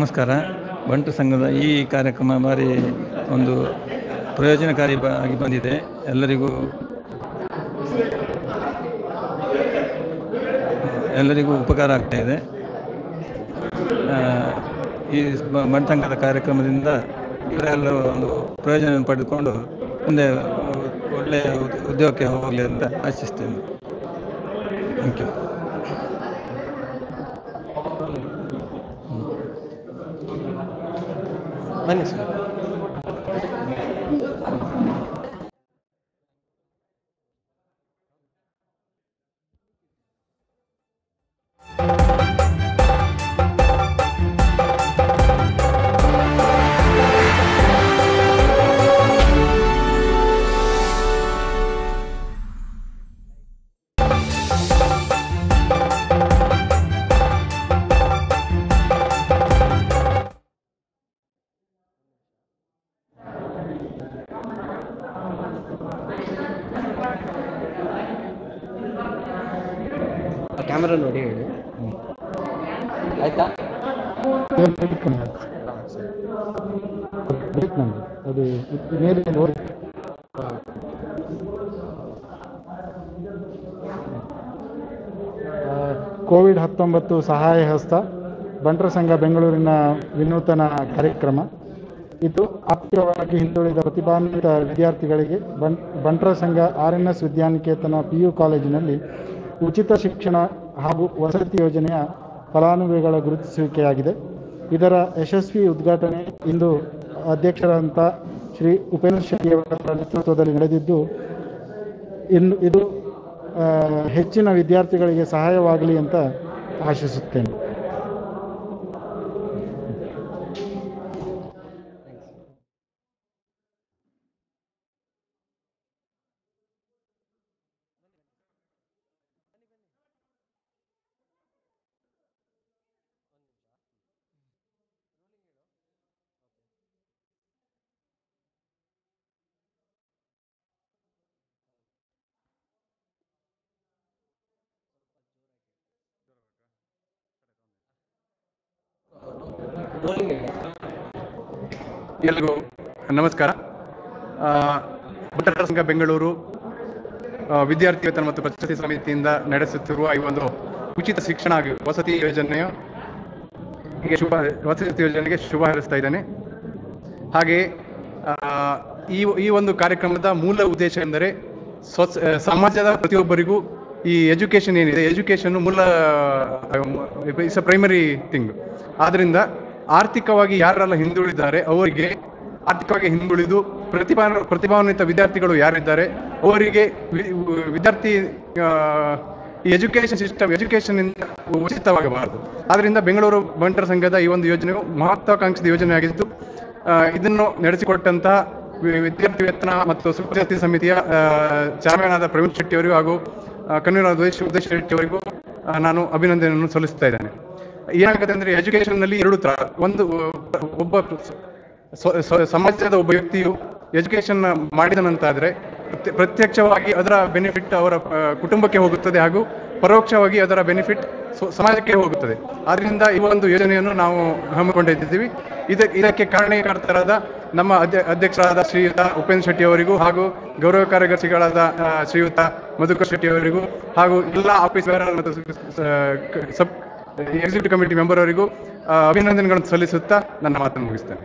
ನಮಸ್ಕಾರ ಬಂಟು ಸಂಘದ ಈ ಕಾರ್ಯಕ್ರಮ ಭಾರಿ ಒಂದು ಪ್ರಯೋಜನಕಾರಿ ಬ- ಆಗಿ ಬಂದಿದೆ ಎಲ್ಲರಿಗೂ ಎಲ್ಲರಿಗೂ ಉಪಕಾರ ಆಗ್ತಾ ಇದೆ ಆ, ಈ ಬ- ಬಂಟು ಸಂಘದ ಕಾರ್ಯಕ್ರಮದಿಂದ ಇವರೆಲ್ಲ ಒಂದು ಪ್ರಯೋಜನ ಪಡೆದುಕೊಂಡು ಮುಂದೆ ಒಳ್ಳೆಯ ಉದ್- ಉದ್ಯೋಗಕ್ಕೆ ಹೋಗಲಿ ಅಂತ ಆಶಿಸ್ತೇನೆ ಥ್ಯಾಂಕ್ ಯು ಬನ್ನಿ ಸರ್ ಕ್ಯಾಮ್ರಾ ನೋಡಿ ಹೇಳಿ ಆಯ್ತಾ ಕಮ್ಮಿ ಆಗುತ್ತೆ ಬೇಕು ನಮ್ಗೆ ಅದು ಮೇಲೆ ನೋಡಿ ಆ, ಕೋವಿಡ್ ಹತ್ತೊಂಬತ್ತು ಸಹಾಯ ಹಸ್ತ ಬಂಟರ ಸಂಘ ಬೆಂಗಳೂರಿನ ವಿನೂತನ ಕಾರ್ಯಕ್ರಮ ಇದು ಆರ್ಥಿಕವಾಗಿ ಹಿಂದುಳಿದ ಪ್ರತಿಭಾನ್ವಿತ ವಿದ್ಯಾರ್ಥಿಗಳಿಗೆ ಬಂ ಬಂಟರ ಸಂಘ R N S Vidyaniketan P U ಕಾಲೇಜಿನಲ್ಲಿ ಉಚಿತ ಶಿಕ್ಷಣ ಹಾಗೂ ವಸತಿ ಯೋಜನೆಯ ಫಲಾನುಭವಿಗಳ ಗುರುತಿಸುವಿಕೆಯಾಗಿದೆ ಇದರ ಯಶಸ್ವಿ ಉದ್ಘಾಟನೆ ಇಂದು ಅಧ್ಯಕ್ಷರಾದಂಥ ಶ್ರೀ ಉಪೇಂದ್ರ ಶೆಟ್ಟಿಯವರ ನೇತೃತ್ವದಲ್ಲಿ ನಡೆದಿದ್ದು ಇನ್ನು ಇದು ಆ, ಹೆಚ್ಚಿನ ವಿದ್ಯಾರ್ಥಿಗಳಿಗೆ ಸಹಾಯವಾಗಲಿ ಅಂತ ಆಶಿಸುತ್ತೇನೆ ಎಲ್ರಿಗೂ ನಮಸ್ಕಾರ ಆ, ಬಂಟರ ಸಂಘ ಬೆಂಗಳೂರು ಆ, ವಿದ್ಯಾರ್ಥಿ ವೇತನ ಮತ್ತು ಪ್ರಶಸ್ತಿ ಸಮಿತಿಯಿಂದ ನಡೆಸುತ್ತಿರುವ ಈ ಒಂದು ಉಚಿತ ಶಿಕ್ಷಣ ಹಾಗೂ ವಸತಿ ಯೋಜನೆಯ ಹೀಗೆ ಶುಭ ವಸತಿ ಯೋಜನೆಗೆ ಶುಭ ಹಾರೈಸ್ತಾ ಇದ್ದೇನೆ ಹಾಗೆ ಆ, ಈ ಈ ಒಂದು ಕಾರ್ಯಕ್ರಮದ ಮೂಲ ಉದ್ದೇಶ ಎಂದರೆ ಸ್ವಚ್ಛ ಸಮಾಜದ ಪ್ರತಿಯೊಬ್ಬರಿಗೂ ಈ ಎಜುಕೇಶನ್ ಏನಿದೆ ಎಜುಕೇಶನ್ ಮೂಲ ಇಸ್ ಅ ಪ್ರೈಮರಿ ಥಿಂಗ್ ಆದ್ರಿಂದ ಆರ್ಥಿಕವಾಗಿ ಯಾರೆಲ್ಲ ಹಿಂದುಳಿದ್ದಾರೆ ಅವರಿಗೆ ಆರ್ಥಿಕವಾಗಿ ಹಿಂದುಳಿದು ಪ್ರತಿಭಾ ಪ್ರತಿಭಾನ್ವಿತ ವಿದ್ಯಾರ್ಥಿಗಳು ಯಾರಿದ್ದಾರೆ ಅವರಿಗೆ ವಿ- ವಿದ್ಯಾರ್ಥಿ ಆ, ಈ ಎಜುಕೇಶನ್ ಸಿಸ್ಟಮ್ ಎಜುಕೇಶನ್ ಇಂದ ಉಚಿತವಾಗಬಾರದು ಆದ್ರಿಂದ ಬೆಂಗಳೂರು ಬಂಟರ ಸಂಘದ ಈ ಒಂದು ಯೋಜನೆಯು ಮಹತ್ವಾಕಾಂಕ್ಷಿತ ಯೋಜನೆಯಾಗಿದ್ದು ಆ, ಇದನ್ನು ನಡೆಸಿಕೊಟ್ಟಂತಹ ವಿ- ವಿದ್ಯಾರ್ಥಿ ವೇತನ ಮತ್ತು ಸುವಸತಿ ಸಮಿತಿಯ ಆ, chairman ಆದ ಪ್ರವೀಣ್ ಶೆಟ್ಟಿ ಅವರಿಗೂ ಹಾಗೂ ಕನ್ನಡ ಉದ್ದೇಶ ಉದ್ದೇಶ ಶೆಟ್ಟಿ ಅವರಿಗೂ ಆ, ನಾನು ಅಭಿನಂದನೆಯನ್ನು ಸಲ್ಲಿಸ್ತಾ ಇದ್ದೇನೆ ಏನಾಗುತ್ತೆ ಅಂದ್ರೆ ಎಜುಕೇಶನ್ ನಲ್ಲಿ ಎರಡು ತರ ಒಂದು ಆ, ಒಬ್ಬ ಸ್ವ- ಸ್ವ- ಸಮಾಜದ ಒಬ್ಬ ವ್ಯಕ್ತಿಯು ಎಜುಕೇಶನ್ ಮಾಡಿದ ನಂತರ ಆದ್ರೆ ಪ್ರತ್ಯ- ಪ್ರತ್ಯಕ್ಷವಾಗಿ ಅದರ ಬೆನಿಫಿಟ್ ಅವರ ಆ, ಕುಟುಂಬಕ್ಕೆ ಹೋಗುತ್ತದೆ ಹಾಗೂ ಪರೋಕ್ಷವಾಗಿ ಅದರ ಬೆನಿಫಿಟ್ ಸಮಾಜಕ್ಕೆ ಹೋಗುತ್ತದೆ ಆದ್ರಿಂದ ಈ ಒಂದು ಯೋಜನೆಯನ್ನು ನಾವು ಹಮ್ಮಿಕೊಂಡಿದ್ದೀವಿ ಇದ ಇದಕ್ಕೆ ಕಾರಣೀಕರ್ತರಾದ ನಮ್ಮ ಅಧ್ಯ ಅಧ್ಯಕ್ಷರಾದ ಶ್ರೀಯುತ ಉಪೇಂದ್ರ ಶೆಟ್ಟಿ ಅವರಿಗೂ ಹಾಗೂ ಗೌರವ ಕಾರ್ಯದರ್ಶಿಗಳಾದ ಆ, ಶ್ರೀಯುತ ಮಧುಕರ್ ಶೆಟ್ಟಿ ಅವರಿಗೂ ಹಾಗೂ ಎಲ್ಲ ಆಫೀಸ್ ಮತ್ತು ಸಬ್ ಎಕ್ಸಿಕ್ಯೂಟಿವ್ ಕಮಿಟಿ ಮೆಂಬರ್ ಅವರಿಗೂ ಆ, ಅಭಿನಂದನೆಗಳನ್ನು ಸಲ್ಲಿಸುತ್ತಾ ನನ್ನ ಮಾತನ್ನು ಮುಗಿಸ್ತೇನೆ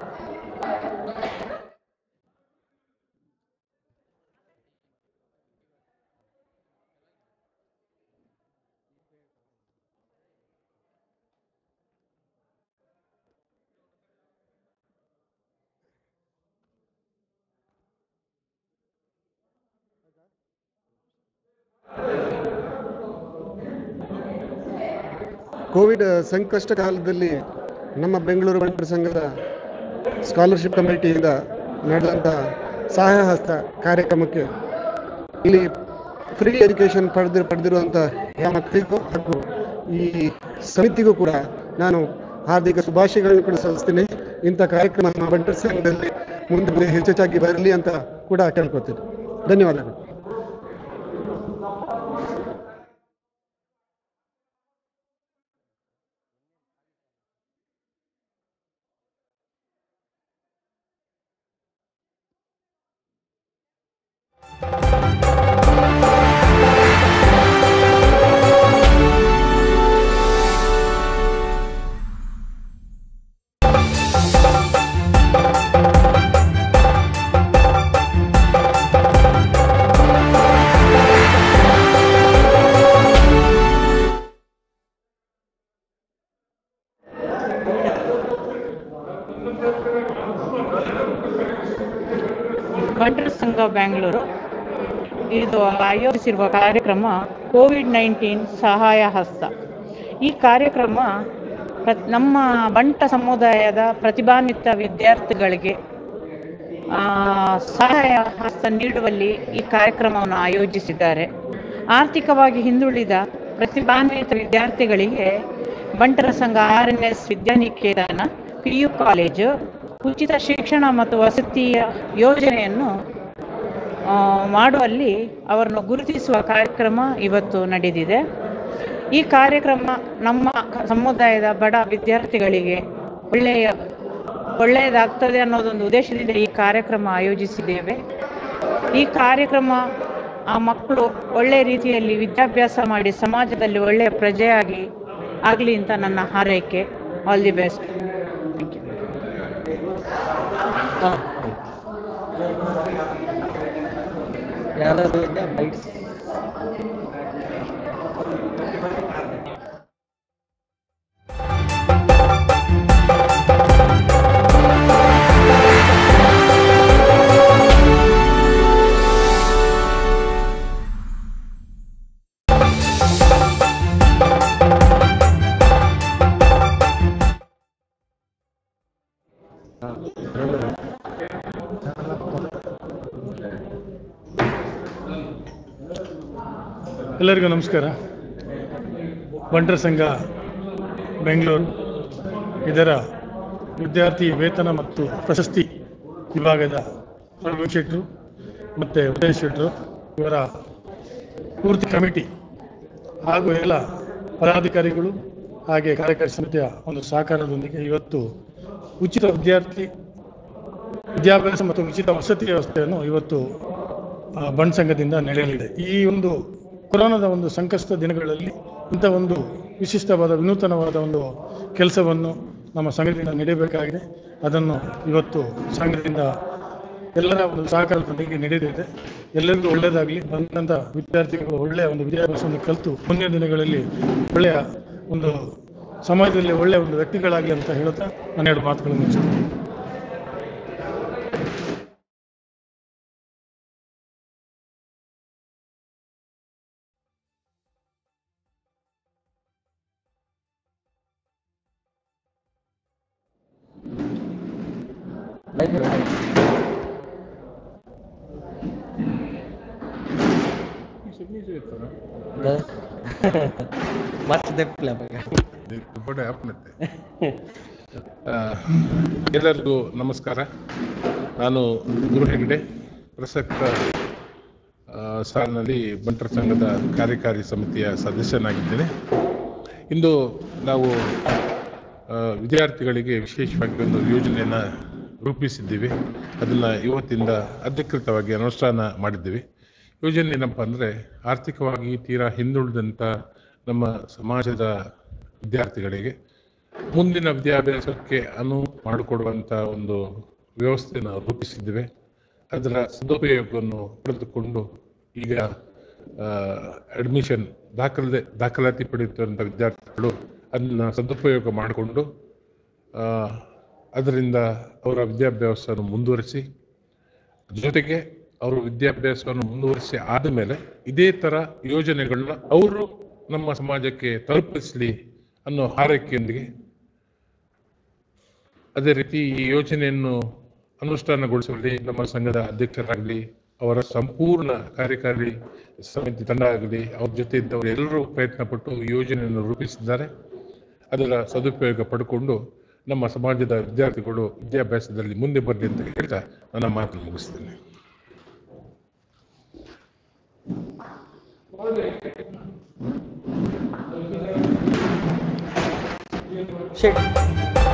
ಕೋವಿಡ್ ಸಂಕಷ್ಟ ಕಾಲದಲ್ಲಿ ನಮ್ಮ ಬೆಂಗಳೂರು ಬಂಟರ ಸಂಘದ ಸ್ಕಾಲರ್ಶಿಪ್ ಕಮಿಟಿಯಿಂದ ನಡೆದಂಥ ಸಹಾಯ ಹಸ್ತ ಕಾರ್ಯಕ್ರಮಕ್ಕೆ ಇಲ್ಲಿ ಫ್ರೀ ಎಜುಕೇಷನ್ ಪಡೆದಿರು ಪಡೆದಿರುವಂಥ ಎಲ್ಲ ಮಕ್ಕಳಿಗೂ ಹಾಗೂ ಈ ಸಮಿತಿಗೂ ಕೂಡ ನಾನು ಹಾರ್ದಿಕ ಶುಭಾಶಯಗಳನ್ನು ಕೂಡ ಸಲ್ಲಿಸ್ತೀನಿ ಇಂಥ ಕಾರ್ಯಕ್ರಮ ನಮ್ಮ ಬಂಟರ ಸಂಘದಲ್ಲಿ ಮುಂದೆ ಹೆಚ್ಚೆಚ್ಚಾಗಿ ಬರಲಿ ಅಂತ ಕೂಡ ಕೇಳ್ಕೊತೀನಿ ಧನ್ಯವಾದಗಳು ಬಂಟರ ಸಂಘ ಬ್ಯಾಂಗ್ಳೂರು ಇದು ಆಯೋಜಿಸಿರುವ ಕಾರ್ಯಕ್ರಮ ಕೋವಿಡ್ ನೈನ್ಟೀನ್ ಸಹಾಯ ಹಸ್ತ ಈ ಕಾರ್ಯಕ್ರಮ ಪ್ರ- ನಮ್ಮ ಬಂಟ ಸಮುದಾಯದ ಪ್ರತಿಭಾನ್ವಿತ ವಿದ್ಯಾರ್ಥಿಗಳಿಗೆ ಆ, ಸಹಾಯ ಹಸ್ತ ನೀಡುವಲ್ಲಿ ಈ ಕಾರ್ಯಕ್ರಮವನ್ನು ಆಯೋಜಿಸಿದ್ದಾರೆ ಆರ್ಥಿಕವಾಗಿ ಹಿಂದುಳಿದ ಪ್ರತಿಭಾನ್ವಿತ ವಿದ್ಯಾರ್ಥಿಗಳಿಗೆ ಬಂಟರ ಸಂಘ R N S Vidyaniketan P U college ಉಚಿತ ಶಿಕ್ಷಣ ಮತ್ತು ವಸತಿಯ ಯೋಜನೆಯನ್ನು ಆ, ಮಾಡುವಲ್ಲಿ ಅವರನ್ನು ಗುರುತಿಸುವ ಕಾರ್ಯಕ್ರಮ ಇವತ್ತು ನಡೆದಿದೆ ಈ ಕಾರ್ಯಕ್ರಮ ನಮ್ಮ ಕ- ಸಮುದಾಯದ ಬಡ ವಿದ್ಯಾರ್ಥಿಗಳಿಗೆ ಒಳ್ಳೆಯ ಒಳ್ಳೆಯದಾಗ್ತದೆ ಅನ್ನೋದೊಂದು ಉದ್ದೇಶದಿಂದ ಈ ಕಾರ್ಯಕ್ರಮ ಆಯೋಜಿಸಿದ್ದೇವೆ ಈ ಕಾರ್ಯಕ್ರಮ ಆ ಮಕ್ಕಳು ಒಳ್ಳೆಯ ರೀತಿಯಲ್ಲಿ ವಿದ್ಯಾಭ್ಯಾಸ ಮಾಡಿ ಸಮಾಜದಲ್ಲಿ ಒಳ್ಳೆಯ ಪ್ರಜೆಯಾಗಿ ಆಗಲಿ ಅಂತ ನನ್ನ ಹಾರೈಕೆ ಆಲ್ ದಿ ಬೆಸ್ಟ್ ಯಾರಾದ್ರೂ ಇದ್ಯಾ ಬೈಟ್ಸ್ ಎಲ್ಲರಿಗೂ ನಮಸ್ಕಾರ ಬಂಟರ ಸಂಘ ಬೆಂಗಳೂರು ಇದರ ವಿದ್ಯಾರ್ಥಿ ವೇತನ ಮತ್ತು ಪ್ರಶಸ್ತಿ ವಿಭಾಗದ ರಘು ಶೆಟ್ರು ಮತ್ತು ಉದಯ್ ಶೆಟ್ರು ಇವರ ಪೂರ್ತಿ ಕಮಿಟಿ ಹಾಗೂ ಎಲ್ಲ ಪದಾಧಿಕಾರಿಗಳು ಹಾಗೆ ಕಾರ್ಯಕಾರಿ ಸಮಿತಿಯ ಒಂದು ಸಹಕಾರದೊಂದಿಗೆ ಇವತ್ತು ಉಚಿತ ವಿದ್ಯಾರ್ಥಿ ವಿದ್ಯಾಭ್ಯಾಸ ಮತ್ತು ಉಚಿತ ವಸತಿ ವ್ಯವಸ್ಥೆಯನ್ನು ಇವತ್ತು ಆ, ಬಣ್ ಸಂಘದಿಂದ ನಡೆಯಲಿದೆ ಈ ಒಂದು ಕೊರೋನಾದ ಒಂದು ಸಂಕಷ್ಟ ದಿನಗಳಲ್ಲಿ ಇಂಥ ಒಂದು ವಿಶಿಷ್ಟವಾದ ವಿನೂತನವಾದ ಒಂದು ಕೆಲಸವನ್ನು ನಮ್ಮ ಸಂಘದಿಂದ ನಡೆಯಬೇಕಾಗಿದೆ ಅದನ್ನು ಇವತ್ತು ಸಂಘದಿಂದ ಎಲ್ಲರ ಒಂದು ಸಹಕಾರದೊಂದಿಗೆ ನಡೆದಿದೆ ಎಲ್ಲರಿಗೂ ಒಳ್ಳೆಯದಾಗಲಿ ಬಂದಂಥ ವಿದ್ಯಾರ್ಥಿಗಳು ಒಳ್ಳೆಯ ಒಂದು ವಿದ್ಯಾಭ್ಯಾಸವನ್ನು ಕಲಿತು ಮುಂದಿನ ದಿನಗಳಲ್ಲಿ ಒಳ್ಳೆಯ ಒಂದು ಸಮಾಜದಲ್ಲಿ ಒಳ್ಳೆಯ ಒಂದು ವ್ಯಕ್ತಿಗಳಾಗಲಿ ಅಂತ ಹೇಳ್ತಾ ಹನ್ನೆರಡು ಮಾತುಗಳನ್ನು ಮುಗಿಸ್ತೀನಿ ಮತ್ತೆ ದೆಪ್ಪಲ ಬೋರ್ಡ್ ಆಪ್ನತ್ತೆ ಆ, ಎಲ್ಲರಿಗೂ ನಮಸ್ಕಾರ ನಾನು ಗುರು ಹೆಗ್ಡೆ ಪ್ರಸಕ್ತ ಆ, ಸಾಲಿನಲ್ಲಿ ಬಂಟರ ಸಂಘದ ಕಾರ್ಯಕಾರಿ ಸಮಿತಿಯ ಸದಸ್ಯನಾಗಿದ್ದೇನೆ ಇಂದು ನಾವು ಆ, ವಿದ್ಯಾರ್ಥಿಗಳಿಗೆ ವಿಶೇಷವಾಗಿ ಒಂದು ಯೋಜನೆಯನ್ನು ರೂಪಿಸಿದ್ದೀವಿ ಅದನ್ನು ಇವತ್ತಿಂದ ಅಧಿಕೃತವಾಗಿ ಅನುಷ್ಠಾನ ಮಾಡಿದ್ದೀವಿ ಯೋಜನೆ ಏನಪ್ಪ ಅಂದರೆ ಆರ್ಥಿಕವಾಗಿ ತೀರಾ ಹಿಂದುಳಿದಂಥ ನಮ್ಮ ಸಮಾಜದ ವಿದ್ಯಾರ್ಥಿಗಳಿಗೆ ಮುಂದಿನ ವಿದ್ಯಾಭ್ಯಾಸಕ್ಕೆ ಅನುವು ಮಾಡಿಕೊಡುವಂಥ ಒಂದು ವ್ಯವಸ್ಥೆಯನ್ನು ರೂಪಿಸಿದ್ದೇವೆ ಅದರ ಸದುಪಯೋಗವನ್ನು ಪಡೆದುಕೊಂಡು ಈಗ ಅಡ್ಮಿಷನ್ ದಾಖಲೆ ದಾಖಲಾತಿ ಪಡೆಯುತ್ತಿರುವಂಥ ವಿದ್ಯಾರ್ಥಿಗಳು ಅದನ್ನು ಸದುಪಯೋಗ ಮಾಡಿಕೊಂಡು ಆ, ಅದರಿಂದ ಅವರ ವಿದ್ಯಾಭ್ಯಾಸವನ್ನು ಮುಂದುವರಿಸಿ ಜೊತೆಗೆ ಅವರು ವಿದ್ಯಾಭ್ಯಾಸವನ್ನು ಮುಂದುವರಿಸಿ ಆದಮೇಲೆ ಇದೇ ಥರ ಯೋಜನೆಗಳನ್ನ ಅವರು ನಮ್ಮ ಸಮಾಜಕ್ಕೆ ತಲುಪಿಸಲಿ ಅನ್ನೋ ಹಾರೈಕೆಯೊಂದಿಗೆ ಅದೇ ರೀತಿ ಈ ಯೋಜನೆಯನ್ನು ಅನುಷ್ಠಾನಗೊಳಿಸುವಲ್ಲಿ ನಮ್ಮ ಸಂಘದ ಅಧ್ಯಕ್ಷರಾಗಲಿ ಅವರ ಸಂಪೂರ್ಣ ಕಾರ್ಯಕಾರಿ ಸಮಿತಿ ತಂಡ ಆಗಲಿ ಅವ್ರ ಜೊತೆ ಇದ್ದವರು ಎಲ್ಲರೂ ಪ್ರಯತ್ನ ಪಟ್ಟು ಈ ಯೋಜನೆಯನ್ನು ರೂಪಿಸಿದ್ದಾರೆ ಅದರ ಸದುಪಯೋಗ ಪಡ್ಕೊಂಡು ನಮ್ಮ ಸಮಾಜದ ವಿದ್ಯಾರ್ಥಿಗಳು ವಿದ್ಯಾಭ್ಯಾಸದಲ್ಲಿ ಮುಂದೆ ಬರಲಿ ಅಂತ ಹೇಳ್ತಾ ನನ್ನ ಮಾತು ಮುಗಿಸ್ತೇನೆ ಶೆಟ್